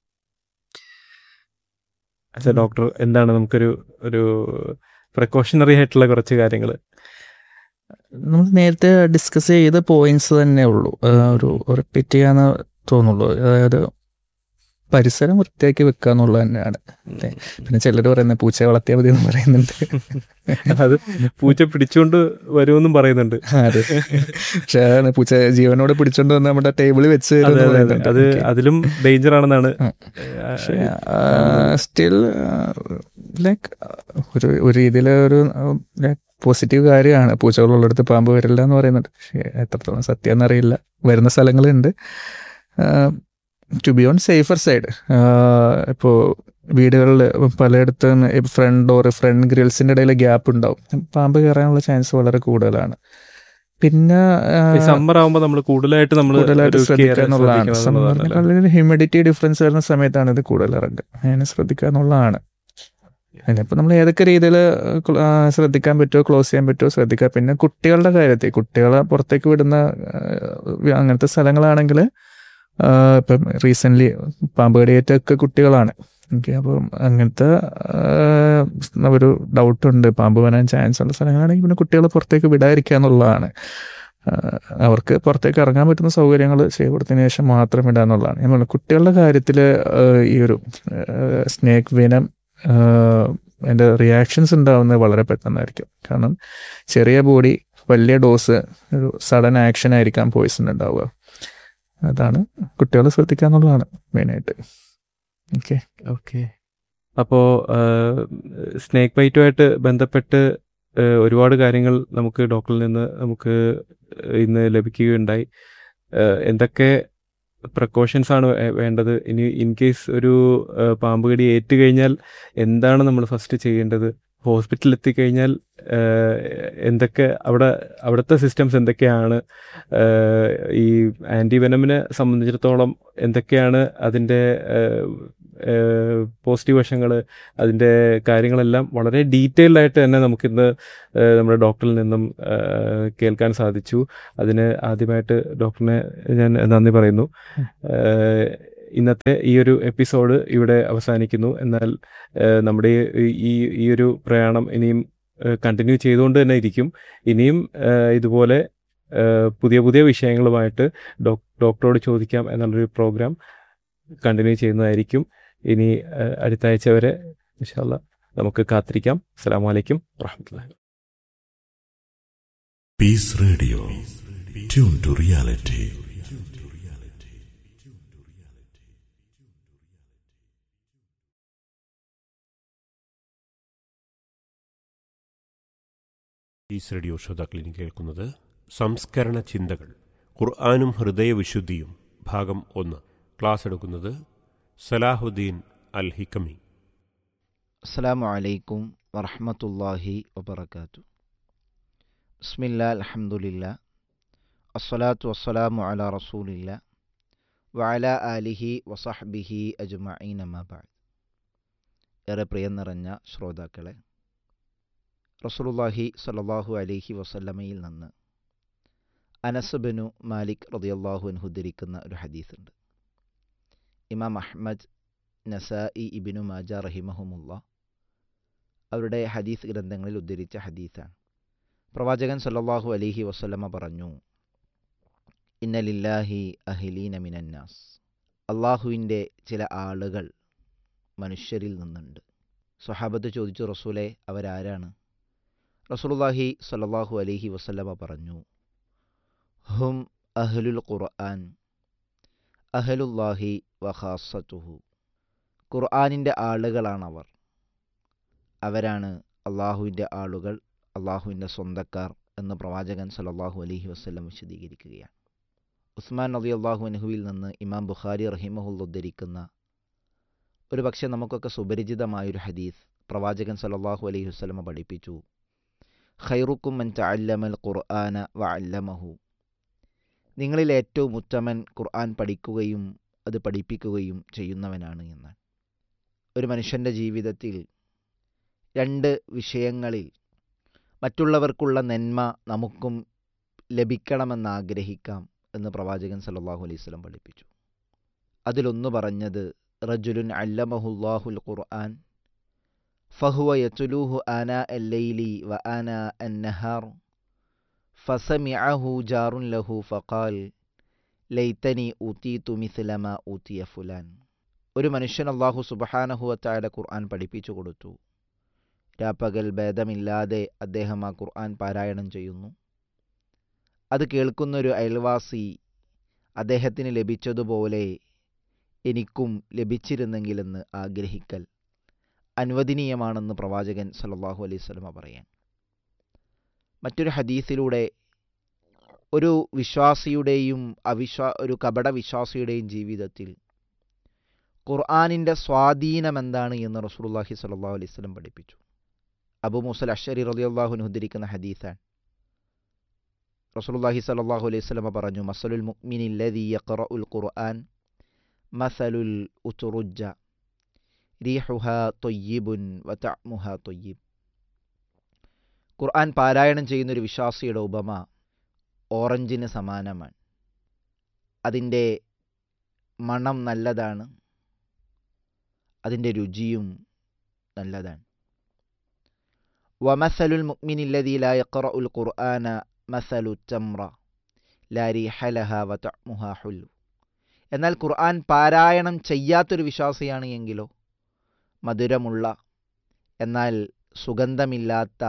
ആസ് എ ഡോക്ടർ എന്താണ് നമുക്കൊരു ഒരു പ്രിക്കോഷണറി ആയിട്ടുള്ള കുറച്ച് കാര്യങ്ങൾ
നമ്മൾ നേരത്തെ ഡിസ്കസ് ചെയ്ത പോയിന്റ്സ് തന്നെ ഉള്ളൂ ആ, ഒരു റിപ്പീറ്റ് ചെയ്യാന്ന് തോന്നുള്ളൂ അതായത് പരിസരം വൃത്തിയാക്കി വെക്കുക എന്നുള്ളത് തന്നെയാണ് അല്ലേ? പിന്നെ ചിലർ പറയുന്നത് പൂച്ച വളർത്തിയാൽ മതി എന്ന് പറയുന്നുണ്ട്
അത് പൂച്ച പിടിച്ചുകൊണ്ട് വരുമെന്നും പറയുന്നുണ്ട്
അതെ പക്ഷെ അതാണ് പൂച്ച ജീവനോടെ പിടിച്ചോണ്ട് വന്ന് നമ്മുടെ ടേബിളിൽ വെച്ച്
അതെ
തരുമെന്ന്
അതെ അതെ
പറയുന്നുണ്ട്.
അത്
Okay.
അതിലും ഡേഞ്ചർ ആണെന്നാണ്
ഉം. പക്ഷേ സ്റ്റിൽ ലൈക്ക് ഒരു ഒരു രീതിയിൽ ഒരു പോസിറ്റീവ് കാര്യമാണ് പൂച്ചകളുള്ളിടത്ത് പാമ്പ് വരില്ല എന്ന് പറയുന്നുണ്ട് പക്ഷേ എത്രത്തോളം സത്യം എന്നറിയില്ല വരുന്ന സ്ഥലങ്ങളുണ്ട് to be on safer side ഇപ്പോൾ വീടുകളിൽ പലയിടത്തും ഫ്രണ്ട് ഡോർ ഫ്രണ്ട് ഗ്രിൽസിൻ്റെ ഇടയിൽ ഗ്യാപ്പ് ഉണ്ടാവും പാമ്പ് കയറാനുള്ള ചാൻസ് വളരെ കൂടുതലാണ് പിന്നെ ആ,
സമ്മർ ആകുമ്പോൾ നമ്മൾ കൂടുതലായിട്ട് നമ്മൾ
കൂടുതലായിട്ട് ശ്രദ്ധിക്കുക എന്നുള്ളതാണ് സമ്മറിനേക്കാളും ഹ്യൂമിഡിറ്റി ഡിഫറൻസ് വരുന്ന സമയത്താണ് ഇത് കൂടുതൽ ഇറങ്ങുക അതിനെ ശ്രദ്ധിക്കുക എന്നുള്ളതാണ് അതിനിപ്പോൾ നമ്മൾ ഏതൊക്കെ രീതിയിൽ ശ്രദ്ധിക്കാൻ പറ്റുമോ ക്ലോസ് ചെയ്യാൻ പറ്റുമോ ശ്രദ്ധിക്കുക പിന്നെ കുട്ടികളുടെ കാര്യത്തിൽ കുട്ടികളെ പുറത്തേക്ക് വിടുന്ന ആ, അങ്ങനത്തെ സ്ഥലങ്ങളാണെങ്കിൽ ഇപ്പം റീസെൻ്റ്ലി പാമ്പ് കടിയേറ്റൊക്കെ കുട്ടികളാണ് ഓക്കെ അപ്പം അങ്ങനത്തെ ആ, ഒരു ഡൗട്ടുണ്ട് പാമ്പ് വരാൻ ചാൻസ് ഉള്ള സ്ഥലങ്ങളാണെങ്കിൽ പിന്നെ കുട്ടികളെ പുറത്തേക്ക് വിടാതിരിക്കുക എന്നുള്ളതാണ് ആ, അവർക്ക് പുറത്തേക്ക് ഇറങ്ങാൻ പറ്റുന്ന സൗകര്യങ്ങൾ ചെയ്ത് കൊടുത്തതിന് ശേഷം മാത്രം ഇടുക എന്നുള്ളതാണ് ഞാൻ പറഞ്ഞു കുട്ടികളുടെ കാര്യത്തിൽ ഈ ഒരു സ്നേക്ക് വിനം അതിൻ്റെ റിയാക്ഷൻസ് ഉണ്ടാവുന്നത് വളരെ പെട്ടെന്നായിരിക്കും കാരണം ചെറിയ ബോഡി വലിയ ഡോസ് ഒരു സഡൻ ആക്ഷൻ ആയിരിക്കാം പോയിസൺ ഉണ്ടാവുക അതാണ് കുട്ടികൾ ശ്രദ്ധിക്കുക എന്നുള്ളതാണ് മെയിനായിട്ട് ഓക്കെ
ഓക്കെ അപ്പോൾ സ്നേക്ക് ബൈറ്റുമായിട്ട് ബന്ധപ്പെട്ട് ആ, ഒരുപാട് കാര്യങ്ങൾ നമുക്ക് ഡോക്ടറിൽ നിന്ന് നമുക്ക് ഇന്ന് ലഭിക്കുകയുണ്ടായി ആ, എന്തൊക്കെ പ്രിക്കോഷൻസ് ആണ് വേ- വേണ്ടത് ഇനി ഇൻ കേസ് ഒരു ആ, പാമ്പ് കടി ഏറ്റു കഴിഞ്ഞാൽ എന്താണ് നമ്മൾ ഫസ്റ്റ് ചെയ്യേണ്ടത് ഹോസ്പിറ്റലിൽ എത്തിക്കഴിഞ്ഞാൽ ആ, എന്തൊക്കെ അവിടെ അവിടുത്തെ സിസ്റ്റംസ് എന്തൊക്കെയാണ് ആ, ഈ ആൻറ്റിവെനമിനെ സംബന്ധിച്ചിടത്തോളം എന്തൊക്കെയാണ് അതിൻ്റെ പോസിറ്റീവ് വശങ്ങൾ അതിൻ്റെ കാര്യങ്ങളെല്ലാം വളരെ ഡീറ്റെയിൽഡ് ആയിട്ട് തന്നെ നമുക്കിന്ന് ആ, നമ്മുടെ ഡോക്ടറിൽ നിന്നും ആ, കേൾക്കാൻ സാധിച്ചു അതിന് ആദ്യമായിട്ട് ഡോക്ടറിനെ ഞാൻ നന്ദി പറയുന്നു ആ, ഇന്നത്തെ ഈ ഒരു എപ്പിസോഡ് ഇവിടെ അവസാനിക്കുന്നു എന്നാൽ ആ, നമ്മുടെ ഈ- ഈ ഈ ഒരു പ്രയാണം ഇനിയും കണ്ടിന്യൂ ചെയ്തുകൊണ്ട് തന്നെ ഇരിക്കും ഇനിയും ആ, ഇതുപോലെ ആ, പുതിയ പുതിയ വിഷയങ്ങളുമായിട്ട് ഡോക് ഡോക്ടറോട് ചോദിക്കാം എന്നുള്ളൊരു പ്രോഗ്രാം കണ്ടിന്യൂ ചെയ്യുന്നതായിരിക്കും ഇനി ആ, അടുത്ത ആഴ്ച വരെ ഇൻഷാല്ല നമുക്ക് കാത്തിരിക്കാം അസ്സാം വലൈക്കും വാഹമത്തുള്ള
Peace Radio. Tune to reality.
ഈസ് റേഡിയോ ശ്രോതാക്കളിനി കേൾക്കുന്നത് സംസ്കരണ ചിന്തകൾ ഖുർആാനും ഹൃദയവിശുദ്ധിയും ഭാഗം ഒന്ന് ക്ലാസ് എടുക്കുന്നത് സലാഹുദ്ദീൻ അൽ ഹിക്കമി
അസ്സാം വലൈക്കും വറഹമത്തല്ലാഹി വബർക്കാത്തു ബിസ്മില്ലാ അൽഹംദുലില്ല അസ്സലാത്തു വസ്സലാമു അല റസൂലില്ല വഅല ആലിഹി വസഹ്ബിഹി അജ്മഈൻ അമ്മാബാദ് ഏറെ പ്രിയം നിറഞ്ഞ ശ്രോതാക്കളെ റസൂലുള്ളാഹി സ്വല്ലല്ലാഹു അലൈഹി വസല്ലമയിൽ നിന്ന് അനസ് ബനു മാലിക് റളിയല്ലാഹു അൻഹു ഉദ്ധരിക്കുന്ന ഒരു ഹദീസുണ്ട് ഇമാം അഹ്മദ് നസായി ഇബിനു മാജ റഹിമഹുമുള്ള അവരുടെ ഹദീസ് ഗ്രന്ഥങ്ങളിൽ ഉദ്ധരിച്ച ഹദീസാണ് പ്രവാചകൻ സല്ലല്ലാഹു അലൈഹി വസല്ലമ പറഞ്ഞു ഇന്നലില്ലാഹി അഹിലീന മിനന്നാസ് അള്ളാഹുവിൻ്റെ ചില ആളുകൾ മനുഷ്യരിൽ നിന്നുണ്ട് സ്വഹാബത്ത് ചോദിച്ചു റസൂലെ അവരാരാണ് റസൂലുള്ളാഹി സല്ലല്ലാഹു അലൈഹി വസല്ലമ പറഞ്ഞു ഹും അഹ്ലുൽ ഖുർആൻ അഹലുല്ലാഹി വഖാസത്തുഹു ഖുർആാനിൻ്റെ ആളുകളാണവർ അവരാണ് അള്ളാഹുവിൻ്റെ ആളുകൾ അള്ളാഹുവിൻ്റെ സ്വന്തക്കാർ എന്ന് പ്രവാചകൻ സല്ലല്ലാഹു അലൈഹി വസ്ല്ലം വിശദീകരിക്കുകയാണ് ഉസ്മാൻ നദി അള്ളാഹു അനഹുവിൽ നിന്ന് ഇമാം ബുഖാരി റഹിമഹുൽ ഉദ്ധരിക്കുന്ന ഒരു പക്ഷേ നമുക്കൊക്കെ സുപരിചിതമായൊരു ഹദീസ് പ്രവാചകൻ സല്ലല്ലാഹു അലൈഹി വസ്ലമ പഠിപ്പിച്ചു ഖൈറുക്കും മൻ തഅല്ലമൽ ഖുർആന വ അല്ലമഹു നിങ്ങളിൽ ഏറ്റവും ഉത്തമൻ ഖുർആൻ പഠിക്കുകയും അത് പഠിപ്പിക്കുകയും ചെയ്യുന്നവനാണ് എന്നാണ് ഒരു മനുഷ്യൻ്റെ ജീവിതത്തിൽ രണ്ട് വിഷയങ്ങളിൽ മറ്റുള്ളവർക്കുള്ള നന്മ നമുക്കും ലഭിക്കണമെന്ന് ആഗ്രഹിക്കാം എന്ന് പ്രവാചകൻ സല്ലല്ലാഹു അലൈഹി വസല്ലം പഠിപ്പിച്ചു അതിലൊന്നു പറഞ്ഞത് റജുലുൻ അല്ലമഹുല്ലാഹുൽ ഖുർആൻ ഫഹുവ യതുലൂഹു ആന അല്ലൈലി വ ആന അന്നഹാർ ഫസമിഅഹു ജാറുൻ ലഹു ഫഖാൽ ലൈതനി ഊതീതു മിസ്ല മാ ഊതിയ ഫുലാൻ ഒരു മനുഷ്യൻ അള്ളാഹു സുബഹാനഹുവത്തായുടെ ഖുർആൻ പഠിപ്പിച്ചു കൊടുത്തു രാപ്പകൽ ഭേദമില്ലാതെ അദ്ദേഹം ആ ഖുർആൻ പാരായണം ചെയ്യുന്നു അത് കേൾക്കുന്നൊരു അയൽവാസി അദ്ദേഹത്തിന് ലഭിച്ചതുപോലെ എനിക്കും ലഭിച്ചിരുന്നെങ്കിലെന്ന് ആഗ്രഹിക്കൽ അനുവദനീയമാണെന്ന് പ്രവാചകൻ സല്ലല്ലാഹു അലൈഹി സ്വലമ പറയാൻ മറ്റൊരു ഹദീസിലൂടെ ഒരു വിശ്വാസിയുടെയും അവിശ്വാ ഒരു കപട വിശ്വാസിയുടെയും ജീവിതത്തിൽ ഖുർആാനിൻ്റെ സ്വാധീനം എന്താണ് എന്ന് റസൂലുള്ളാഹി സ്വല്ലല്ലാഹു അലൈഹി വസല്ലം പഠിപ്പിച്ചു അബു മുസൽ അഷരി റളിയല്ലാഹുവിന് ഉദ്ധരിക്കുന്ന ഹദീസാണ് റസൂലുള്ളാഹി സ്വല്ലല്ലാഹു അലൈഹി വസല്ലം പറഞ്ഞു മസലുൽ മുഅ്മിനി അല്ലദീ യഖറഉൽ ഖുർആൻ മസലുൽ ഉതുറുജ റീഹുഹാ തൊയ്യിബുൻ വ തഅമുഹാ തൊയ്യിബ് ഖുർആൻ പാരായണം ചെയ്യുന്ന ഒരു വിശ്വാസിയുടെ ഉപമ ഓറഞ്ചിന് സമാനമാണ് അതിൻ്റെ മണം നല്ലതാണ് അതിൻ്റെ രുചിയും നല്ലതാണ് വമസലുൽ മുഅ്മിനില്ലദീ ലാ യഖറഉൽ ഖുർആന മസലു തംറ ലാരി ഹലഹ വതമുഹ ഹുല്ലു എന്നാൽ ഖുർആൻ പാരായണം ചെയ്യാത്തൊരു വിശ്വാസിയാണ് എങ്കിലോ മധുരമുള്ള എന്നാൽ സുഗന്ധമില്ലാത്ത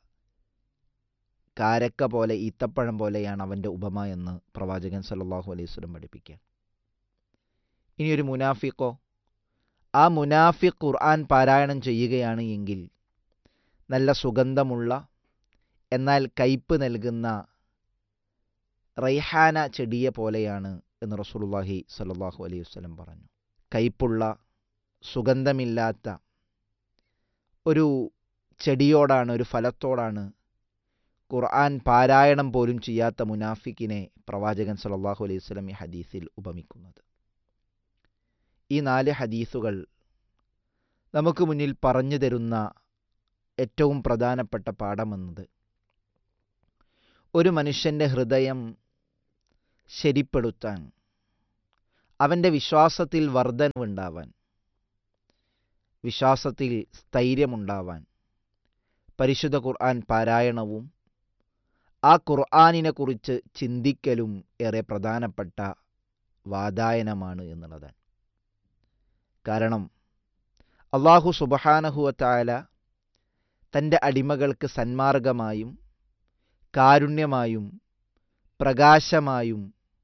കാരക്ക പോലെ ഈത്തപ്പഴം പോലെയാണ് അവൻ്റെ ഉപമ എന്ന് പ്രവാചകൻ സല്ലല്ലാഹു അലൈഹി വസല്ലം പഠിപ്പിക്കുക ഇനി ഒരു മുനാഫിക്കോ ആ മുനാഫിഖ് ഖുർആൻ പാരായണം ചെയ്യുകയാണ് എങ്കിൽ നല്ല സുഗന്ധമുള്ള എന്നാൽ കയ്പ് നൽകുന്ന റൈഹാന ചെടിയെ പോലെയാണ് എന്ന് റസൂലുള്ളാഹി സ്വല്ലല്ലാഹു അലൈഹി വസല്ലം പറഞ്ഞു കയ്പുള്ള സുഗന്ധമില്ലാത്ത ഒരു ചെടിയോടാണ് ഒരു ഫലത്തോടാണ് ഖുർആൻ പാരായണം പോലും ചെയ്യാത്ത മുനാഫിക്കിനെ പ്രവാചകൻ സല്ലല്ലാഹു അലൈഹി വസല്ലം ഈ ഹദീസിൽ ഉപമിക്കുന്നത് ഈ നാല് ഹദീസുകൾ നമുക്ക് മുന്നിൽ പറഞ്ഞു തരുന്ന ഏറ്റവും പ്രധാനപ്പെട്ട പാഠമെന്നത് ഒരു മനുഷ്യൻ്റെ ഹൃദയം ശരിപ്പെടുത്താൻ അവൻ്റെ വിശ്വാസത്തിൽ വർധനവുണ്ടാവാൻ വിശ്വാസത്തിൽ സ്ഥൈര്യമുണ്ടാവാൻ പരിശുദ്ധ ഖുർആൻ പാരായണവും ആ ഖുർആാനിനെ കുറിച്ച് ചിന്തിക്കലും ഏറെ പ്രധാനപ്പെട്ട വാതായനമാണ് എന്നുള്ളതാണ് കാരണം അള്ളാഹു സുബഹാനഹുവത്തായ തൻ്റെ അടിമകൾക്ക് സന്മാർഗമായും കാരുണ്യമായും പ്രകാശമായും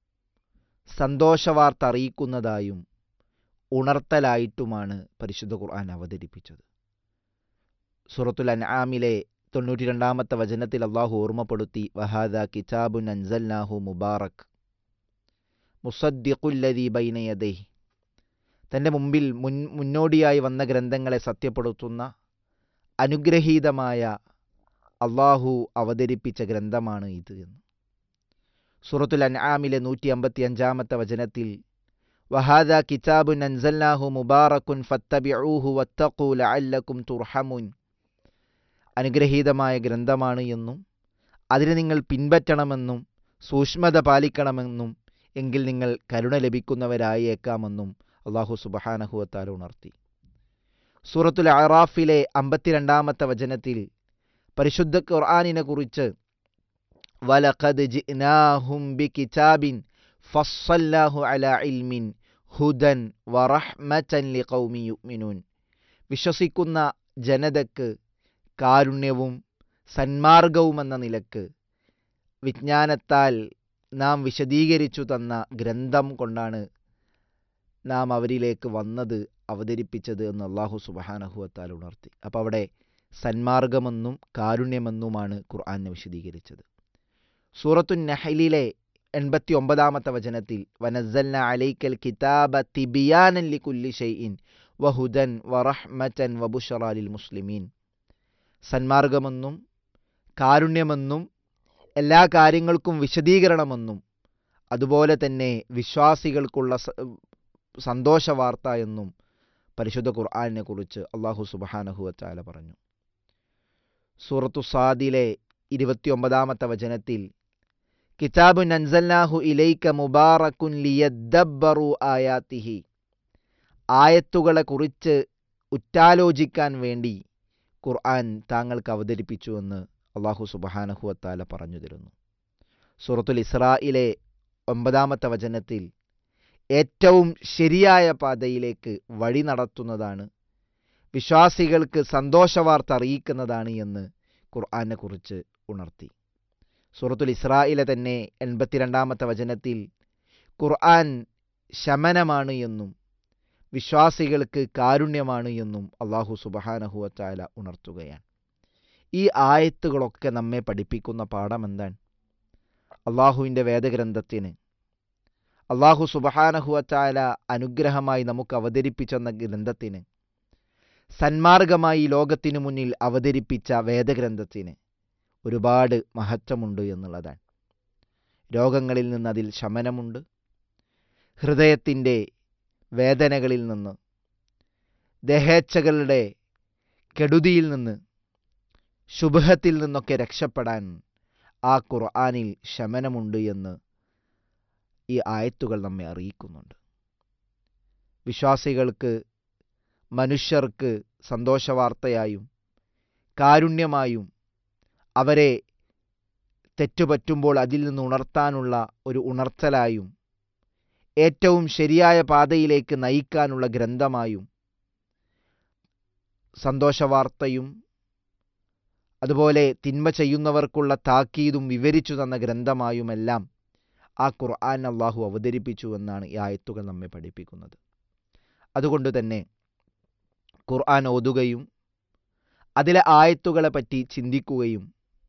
സന്തോഷവാർത്ത അറിയിക്കുന്നതായും ഉണർത്തലായിട്ടുമാണ് പരിശുദ്ധ ഖുർആൻ അവതരിപ്പിച്ചത് സൂറത്തുൽ അൻആമിലെ തൊണ്ണൂറ്റി രണ്ടാമത്തെ വചനത്തിൽ അള്ളാഹു ഓർമ്മപ്പെടുത്തി വഹാദ കിതാബുൻ അൻസൽനാഹു മുബാറക് മുസദ്ദിഖുല്ലദീ ബൈനയദൈ തൻ്റെ മുമ്പിൽ മുൻ മുന്നോടിയായി വന്ന ഗ്രന്ഥങ്ങളെ സത്യപ്പെടുത്തുന്ന അനുഗ്രഹീതമായ അള്ളാഹു അവതരിപ്പിച്ച ഗ്രന്ഥമാണ് ഇത് എന്ന് സൂറത്തുൽ അൻആമിലെ നൂറ്റി അമ്പത്തി അഞ്ചാമത്തെ വചനത്തിൽ വഹാദ കിതാബുൻ അൻസൽനാഹു മുബാറക്കുൻ ഫത്തബിഊഹു വത്തഖൂ ലഅല്ലക്കും തുർഹമുൻ അനുഗ്രഹീതമായ ഗ്രന്ഥമാണ് എന്നും അതിനെ നിങ്ങൾ പിൻപറ്റണമെന്നും സൂക്ഷ്മത പാലിക്കണമെന്നും എങ്കിൽ നിങ്ങൾ കരുണ ലഭിക്കുന്നവരായേക്കാമെന്നും അള്ളാഹു സുബഹാനഹുവത്താൽ ഉണർത്തി സൂറത്തുൽ അറാഫിലെ അമ്പത്തിരണ്ടാമത്തെ വചനത്തിൽ പരിശുദ്ധ ഖുർആാനിനെ കുറിച്ച് വലഖദ് ജിനാഹും ബി കിതാബിൻ ഫസ്സല്ലാഹു അല ഇൽമിൻ ഹുദൻ വറഹ്മതൻ ലിഖൗമി യുഅ്മിനൂൻ വിശ്വസിക്കുന്ന ജനതക്ക് കാരുണ്യവും സന്മാർഗവുമെന്ന നിലക്ക് വിജ്ഞാനത്താൽ നാം വിശദീകരിച്ചു തന്ന ഗ്രന്ഥം കൊണ്ടാണ് നാം അവരിലേക്ക് വന്നത് അവതരിപ്പിച്ചത് എന്ന് അള്ളാഹു സുബഹാനഹുവത്താൽ ഉണർത്തി അപ്പോൾ അവിടെ സന്മാർഗമെന്നും കാരുണ്യമെന്നുമാണ് ഖുർആാനെ വിശദീകരിച്ചത് സൂറത്തു നഹലിലെ എൺപത്തി ഒമ്പതാമത്തെ വചനത്തിൽ വനസ്സൽന അലൈക്കൽ കിതാബ തിബിയാനൻ ലികുല്ലി ഷൈഇൻ വഹുദൻ വറഹ്മതൻ വബുഷറാലിൽ മുസ്ലിമീൻ സന്മാർഗമെന്നും കാരുണ്യമെന്നും എല്ലാ കാര്യങ്ങൾക്കും വിശദീകരണമെന്നും അതുപോലെ തന്നെ വിശ്വാസികൾക്കുള്ള സന്തോഷ വാർത്ത എന്നും പരിശുദ്ധ ഖുർആാനിനെ കുറിച്ച് അള്ളാഹു സുബഹാനഹുവച്ചാല പറഞ്ഞു സൂറത്തു സാദിലെ ഇരുപത്തിയൊമ്പതാമത്തെ വചനത്തിൽ കിതാബു നൻസൽനാഹു ഇലൈക്ക മുബാറക്കുൻ ലിയദ്ദബ്ബറു ആയാത്തിഹി ആയത്തുകളെ കുറിച്ച് ഉറ്റാലോചിക്കാൻ വേണ്ടി ഖുർആൻ താങ്കൾക്ക് അവതരിപ്പിച്ചുവെന്ന് അള്ളാഹു സുബഹാനഹുവത്താല പറഞ്ഞു തരുന്നു സൂറത്തുൽ ഇസ്രായിലെ ഒമ്പതാമത്തെ വചനത്തിൽ ഏറ്റവും ശരിയായ പാതയിലേക്ക് വഴി നടത്തുന്നതാണ് വിശ്വാസികൾക്ക് സന്തോഷവാർത്ത അറിയിക്കുന്നതാണ് എന്ന് ഖുർആനെ കുറിച്ച് ഉണർത്തി സൂറത്തുൽ ഇസ്രായിലെ തന്നെ എൺപത്തിരണ്ടാമത്തെ വചനത്തിൽ ഖുർആൻ ശമനമാണ് എന്നും വിശ്വാസികൾക്ക് കാരുണ്യമാണ് എന്നും അള്ളാഹു സുബഹാനഹുവച്ചാല ഉണർത്തുകയാണ് ഈ ആയത്തുകളൊക്കെ നമ്മെ പഠിപ്പിക്കുന്ന പാഠം എന്താണ് അള്ളാഹുവിൻ്റെ വേദഗ്രന്ഥത്തിന് അള്ളാഹു സുബഹാനഹുവച്ചാല അനുഗ്രഹമായി നമുക്ക് അവതരിപ്പിച്ചെന്ന ഗ്രന്ഥത്തിന് സന്മാർഗമായി ലോകത്തിനു മുന്നിൽ അവതരിപ്പിച്ച വേദഗ്രന്ഥത്തിന് ഒരുപാട് മഹത്വമുണ്ട് എന്നുള്ളതാണ് രോഗങ്ങളിൽ നിന്ന് അതിൽ ശമനമുണ്ട് ഹൃദയത്തിൻ്റെ വേദനകളിൽ നിന്ന് ദേഹേച്ഛകളുടെ കെടുതിയിൽ നിന്ന് ശുഭത്തിൽ നിന്നൊക്കെ രക്ഷപ്പെടാൻ ആ ഖുർആാനിൽ ശമനമുണ്ട് എന്ന് ഈ ആയത്തുകൾ നമ്മെ അറിയിക്കുന്നുണ്ട് വിശ്വാസികൾക്ക് മനുഷ്യർക്ക് സന്തോഷവാർത്തയായും കാരുണ്യമായും അവരെ തെറ്റുപറ്റുമ്പോൾ അതിൽ നിന്ന് ഉണർത്താനുള്ള ഒരു ഉണർത്തലായും ഏറ്റവും ശരിയായ പാതയിലേക്ക് നയിക്കാനുള്ള ഗ്രന്ഥമായും സന്തോഷവാർത്തയും അതുപോലെ തിന്മ ചെയ്യുന്നവർക്കുള്ള താക്കീതും വിവരിച്ചു തന്ന ഗ്രന്ഥമായുമെല്ലാം ആ ഖുർആൻ അള്ളാഹു അവതരിപ്പിച്ചു എന്നാണ് ഈ ആയത്തുകൾ നമ്മെ പഠിപ്പിക്കുന്നത് അതുകൊണ്ട് തന്നെ ഖുർആൻ ഓതുകയും അതിലെ ആയത്തുകളെ പറ്റി ചിന്തിക്കുകയും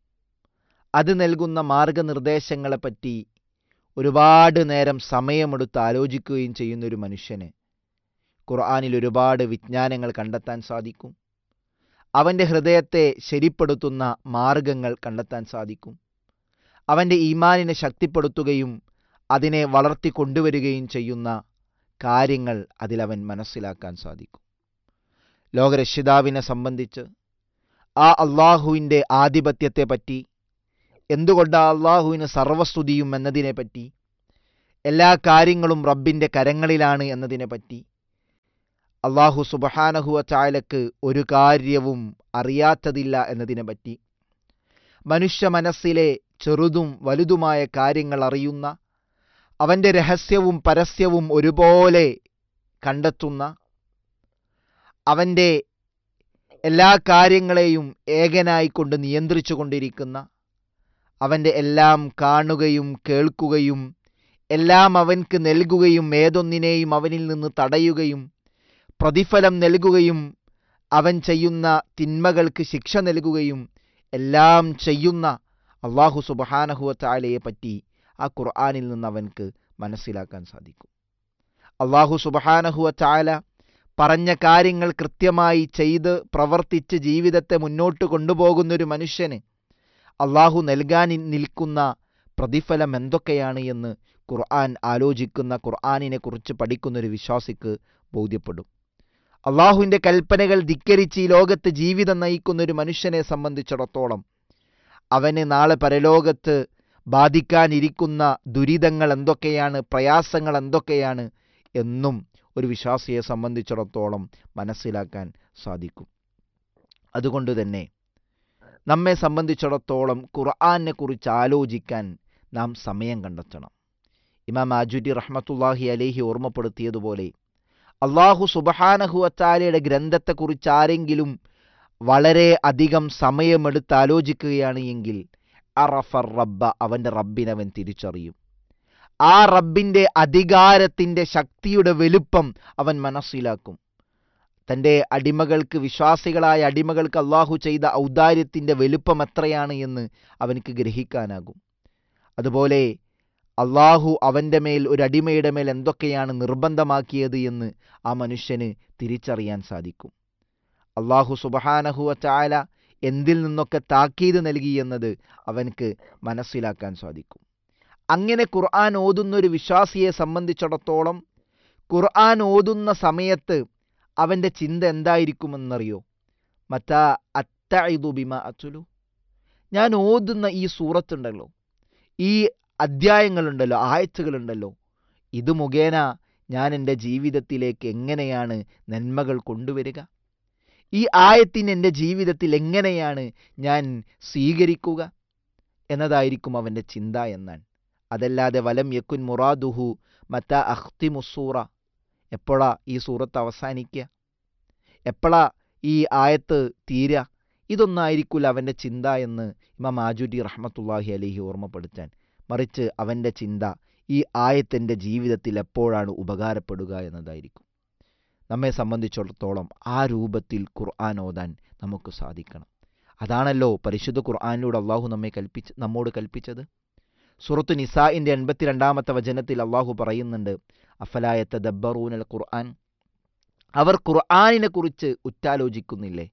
അത് നൽകുന്ന മാർഗനിർദ്ദേശങ്ങളെപ്പറ്റി ഒരുപാട് നേരം സമയമെടുത്ത് ആലോചിക്കുകയും ചെയ്യുന്ന ഒരു മനുഷ്യന് ഖുർആാനിൽ ഒരുപാട് വിജ്ഞാനങ്ങൾ കണ്ടെത്താൻ സാധിക്കും അവൻ്റെ ഹൃദയത്തെ ശരിപ്പെടുത്തുന്ന മാർഗങ്ങൾ കണ്ടെത്താൻ സാധിക്കും അവൻ്റെ ഈമാനിനെ ശക്തിപ്പെടുത്തുകയും അതിനെ വളർത്തിക്കൊണ്ടുവരികയും ചെയ്യുന്ന കാര്യങ്ങൾ അതിലവൻ മനസ്സിലാക്കാൻ സാധിക്കും ലോകരക്ഷിതാവിനെ സംബന്ധിച്ച് ആ അള്ളാഹുവിൻ്റെ ആധിപത്യത്തെപ്പറ്റി എന്തുകൊണ്ട് ആ അള്ളാഹുവിന് സർവസ്തുതിയും എന്നതിനെപ്പറ്റി എല്ലാ കാര്യങ്ങളും റബ്ബിൻ്റെ കരങ്ങളിലാണ് എന്നതിനെപ്പറ്റി അള്ളാഹു സുബഹാനഹുവ ചായലക്ക് ഒരു കാര്യവും അറിയാത്തതില്ല എന്നതിനെപ്പറ്റി മനുഷ്യ മനസ്സിലെ ചെറുതും വലുതുമായ കാര്യങ്ങൾ അറിയുന്ന അവൻ്റെ രഹസ്യവും പരസ്യവും ഒരുപോലെ കണ്ടെത്തുന്ന അവൻ്റെ എല്ലാ കാര്യങ്ങളെയും ഏകനായിക്കൊണ്ട് നിയന്ത്രിച്ചു കൊണ്ടിരിക്കുന്ന അവൻ്റെ എല്ലാം കാണുകയും കേൾക്കുകയും എല്ലാം അവൻക്ക് നൽകുകയും ഏതൊന്നിനെയും അവനിൽ നിന്ന് തടയുകയും പ്രതിഫലം നൽകുകയും അവൻ ചെയ്യുന്ന തിന്മകൾക്ക് ശിക്ഷ നൽകുകയും എല്ലാം ചെയ്യുന്ന അള്ളാഹു സുബഹാനഹുവ താലയെ പറ്റി ആ ഖുർആാനിൽ നിന്ന് അവൻക്ക് മനസ്സിലാക്കാൻ സാധിക്കും അള്ളാഹു സുബഹാനഹുവ താല പറഞ്ഞ കാര്യങ്ങൾ കൃത്യമായി ചെയ്ത് പ്രവർത്തിച്ച് ജീവിതത്തെ മുന്നോട്ട് കൊണ്ടുപോകുന്നൊരു മനുഷ്യന് അള്ളാഹു നൽകാൻ നിൽക്കുന്ന പ്രതിഫലം എന്തൊക്കെയാണ് എന്ന് ഖുർആൻ ആലോചിക്കുന്ന ഖുർആാനിനെ കുറിച്ച് പഠിക്കുന്നൊരു വിശ്വാസിക്ക് ബോധ്യപ്പെടും അള്ളാഹുവിൻ്റെ കൽപ്പനകൾ ധിക്കരിച്ച് ഈ ലോകത്ത് ജീവിതം നയിക്കുന്ന ഒരു മനുഷ്യനെ സംബന്ധിച്ചിടത്തോളം അവന് നാളെ പരലോകത്ത് ബാധിക്കാനിരിക്കുന്ന ദുരിതങ്ങൾ എന്തൊക്കെയാണ് പ്രയാസങ്ങൾ എന്തൊക്കെയാണ് എന്നും ഒരു വിശ്വാസിയെ സംബന്ധിച്ചിടത്തോളം മനസ്സിലാക്കാൻ സാധിക്കും അതുകൊണ്ട് തന്നെ നമ്മെ സംബന്ധിച്ചിടത്തോളം ഖുർആാനെ കുറിച്ച് ആലോചിക്കാൻ നാം സമയം കണ്ടെത്തണം ഇമാം ആജുരി റഹ്മത്തുല്ലാഹി അലേഹി ഓർമ്മപ്പെടുത്തിയതുപോലെ അള്ളാഹു സുബഹാനഹുവത്താലയുടെ ഗ്രന്ഥത്തെക്കുറിച്ച് ആരെങ്കിലും വളരെ അധികം സമയമെടുത്ത് ആലോചിക്കുകയാണ് എങ്കിൽ അറഫർ റബ്ബ അവൻ്റെ റബ്ബിനവൻ തിരിച്ചറിയും ആ റബ്ബിൻ്റെ അധികാരത്തിൻ്റെ ശക്തിയുടെ വലുപ്പം അവൻ മനസ്സിലാക്കും തൻ്റെ അടിമകൾക്ക് വിശ്വാസികളായ അടിമകൾക്ക് അള്ളാഹു ചെയ്ത ഔദാര്യത്തിൻ്റെ വലുപ്പം എത്രയാണ് എന്ന് അവനക്ക് ഗ്രഹിക്കാനാകും അതുപോലെ അള്ളാഹു അവൻ്റെ മേൽ ഒരു അടിമയുടെ മേൽ എന്തൊക്കെയാണ് നിർബന്ധമാക്കിയത് എന്ന് ആ മനുഷ്യന് തിരിച്ചറിയാൻ സാധിക്കും അള്ളാഹു സുബഹാനഹുവ ചാല എന്തിൽ നിന്നൊക്കെ താക്കീത് നൽകി എന്നത് അവനക്ക് മനസ്സിലാക്കാൻ സാധിക്കും അങ്ങനെ ഖുർആൻ ഓതുന്ന ഒരു വിശ്വാസിയെ സംബന്ധിച്ചിടത്തോളം ഖുർആൻ ഓതുന്ന സമയത്ത് അവൻ്റെ ചിന്ത എന്തായിരിക്കുമെന്നറിയോ മറ്റാ അത്തഇദു ബിമ അച്ചുലു ഞാൻ ഓതുന്ന ഈ സൂറത്തുണ്ടല്ലോ ഈ അധ്യായങ്ങളുണ്ടല്ലോ ആയത്തുകളുണ്ടല്ലോ ഇത് മുഖേന ഞാൻ എൻ്റെ ജീവിതത്തിലേക്ക് എങ്ങനെയാണ് നന്മകൾ കൊണ്ടുവരിക ഈ ആയത്തിന് എൻ്റെ ജീവിതത്തിൽ എങ്ങനെയാണ് ഞാൻ സ്വീകരിക്കുക എന്നതായിരിക്കും അവൻ്റെ ചിന്ത എന്നാണ് അതല്ലാതെ വലം യക്കുൻ മുറാദുഹു മത്ത അഖ്തി മുസൂറ എപ്പോഴാ ഈ സൂറത്ത് അവസാനിക്കുക എപ്പോഴാ ഈ ആയത്ത് തീരുക ഇതൊന്നായിരിക്കില്ല അവൻ്റെ ചിന്ത എന്ന് ഇമാം ആജുരി റഹ്മത്തുല്ലാഹി അലഹി ഓർമ്മപ്പെടുത്താൻ മറിച്ച് അവൻ്റെ ചിന്ത ഈ ആയത്തിൻ്റെ ജീവിതത്തിൽ എപ്പോഴാണ് ഉപകാരപ്പെടുക എന്നതായിരിക്കും നമ്മെ സംബന്ധിച്ചിടത്തോളം ആ രൂപത്തിൽ ഖുർആൻ ഓതാൻ നമുക്ക് സാധിക്കണം അതാണല്ലോ പരിശുദ്ധ ഖുർആാനിലൂടെ അള്ളാഹു നമ്മെ കൽപ്പിച്ച് നമ്മോട് കൽപ്പിച്ചത് സുറത്തു നിസാഇൻ്റെ എൺപത്തിരണ്ടാമത്തെ വചനത്തിൽ അള്ളാഹു പറയുന്നുണ്ട് അഫലായത്ത ദബ്ബറൂനൽ ഖുർആൻ അവർ ഖുർആാനിനെ കുറിച്ച് ഉറ്റാലോചിക്കുന്നില്ലേ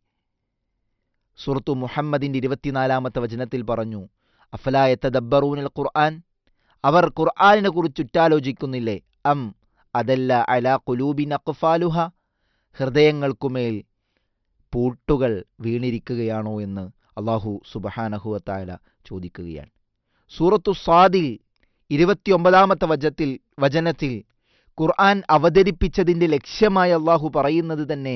സുറത്തു മുഹമ്മദിൻ്റെ ഇരുപത്തിനാലാമത്തെ വചനത്തിൽ പറഞ്ഞു അഫലായത്ത ദബ്ബറൂനൽ ഖുർആൻ അവർ ഖുർആാനിനെ കുറിച്ച് ഉറ്റാലോചിക്കുന്നില്ലേ അം അതല്ല അല കുലൂബിൻ അക്ഫാലുഹ ഹൃദയങ്ങൾക്കുമേൽ പൂട്ടുകൾ വീണിരിക്കുകയാണോ എന്ന് അള്ളാഹു സുബഹാനഹുവത്തായ ചോദിക്കുകയാണ് സൂറത്തു സ്വാദിൽ ഇരുപത്തിയൊമ്പതാമത്തെ വചത്തിൽ വചനത്തിൽ ഖുർആൻ അവതരിപ്പിച്ചതിൻ്റെ ലക്ഷ്യമായി അള്ളാഹു പറയുന്നത് തന്നെ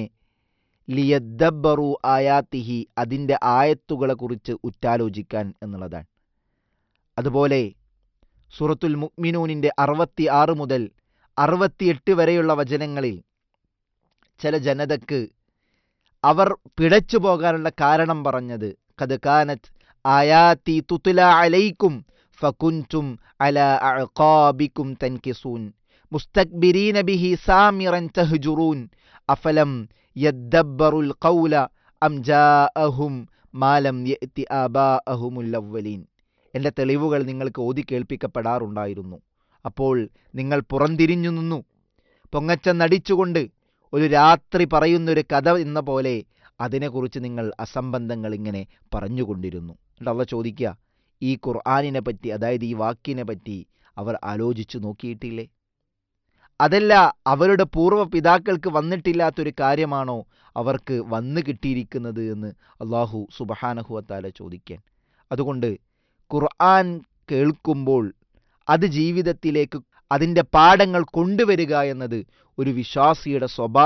ലിയദ്ദബറു ആയാത്തിഹി അതിൻ്റെ ആയത്തുകളെക്കുറിച്ച് ഉറ്റാലോചിക്കാൻ എന്നുള്ളതാണ് അതുപോലെ സൂറത്തുൽ മുക്മിനൂനിൻ്റെ അറുപത്തി ആറ് മുതൽ അറുപത്തിയെട്ട് വരെയുള്ള വചനങ്ങളിൽ ചില ജനതക്ക് അവർ പിഴച്ചു പോകാനുള്ള കാരണം പറഞ്ഞത് കത് കാനത്ത് ആയാത്തി തുത്തുല അലൈക്കും ഫകുൻറ്റും അല അഅഖാബിക്കും തൻകിസൂൻ മുസ്തക്ബിരീന ബിഹി സാമിറൻ തഹ്ജുറൂൻ അഫലം യദ്ദബ്ബറുൽ ഖൗല അം ജാഅഹും മാലം യഅതി ആബാഅഹുമുൽ അവ്വലീൻ എൻ്റെ തെളിവുകൾ നിങ്ങൾക്ക് ഓതി കേൾപ്പിക്കപ്പെടാറുണ്ടായിരുന്നു അപ്പോൾ നിങ്ങൾ പുറംതിരിഞ്ഞു നിന്നു പൊങ്ങച്ച നടിച്ചുകൊണ്ട് ഒരു രാത്രി പറയുന്നൊരു കഥ എന്ന പോലെ അതിനെക്കുറിച്ച് നിങ്ങൾ അസംബന്ധങ്ങൾ ഇങ്ങനെ പറഞ്ഞുകൊണ്ടിരുന്നു എന്നിട്ട് അവ ചോദിക്കുക ഈ ഖുർആാനിനെ പറ്റി അതായത് ഈ വാക്കിനെ പറ്റി അവർ ആലോചിച്ചു നോക്കിയിട്ടില്ലേ അതല്ല അവരുടെ പൂർവ്വ പിതാക്കൾക്ക് വന്നിട്ടില്ലാത്തൊരു കാര്യമാണോ അവർക്ക് വന്നു കിട്ടിയിരിക്കുന്നത് എന്ന് അള്ളാഹു സുബഹാനഹുവത്താല ചോദിക്കാൻ അതുകൊണ്ട് ഖുർആൻ കേൾക്കുമ്പോൾ അത് ജീവിതത്തിലേക്ക് അതിൻ്റെ പാഠങ്ങൾ കൊണ്ടുവരിക എന്നത് ഒരു വിശ്വാസിയുടെ സ്വഭാവ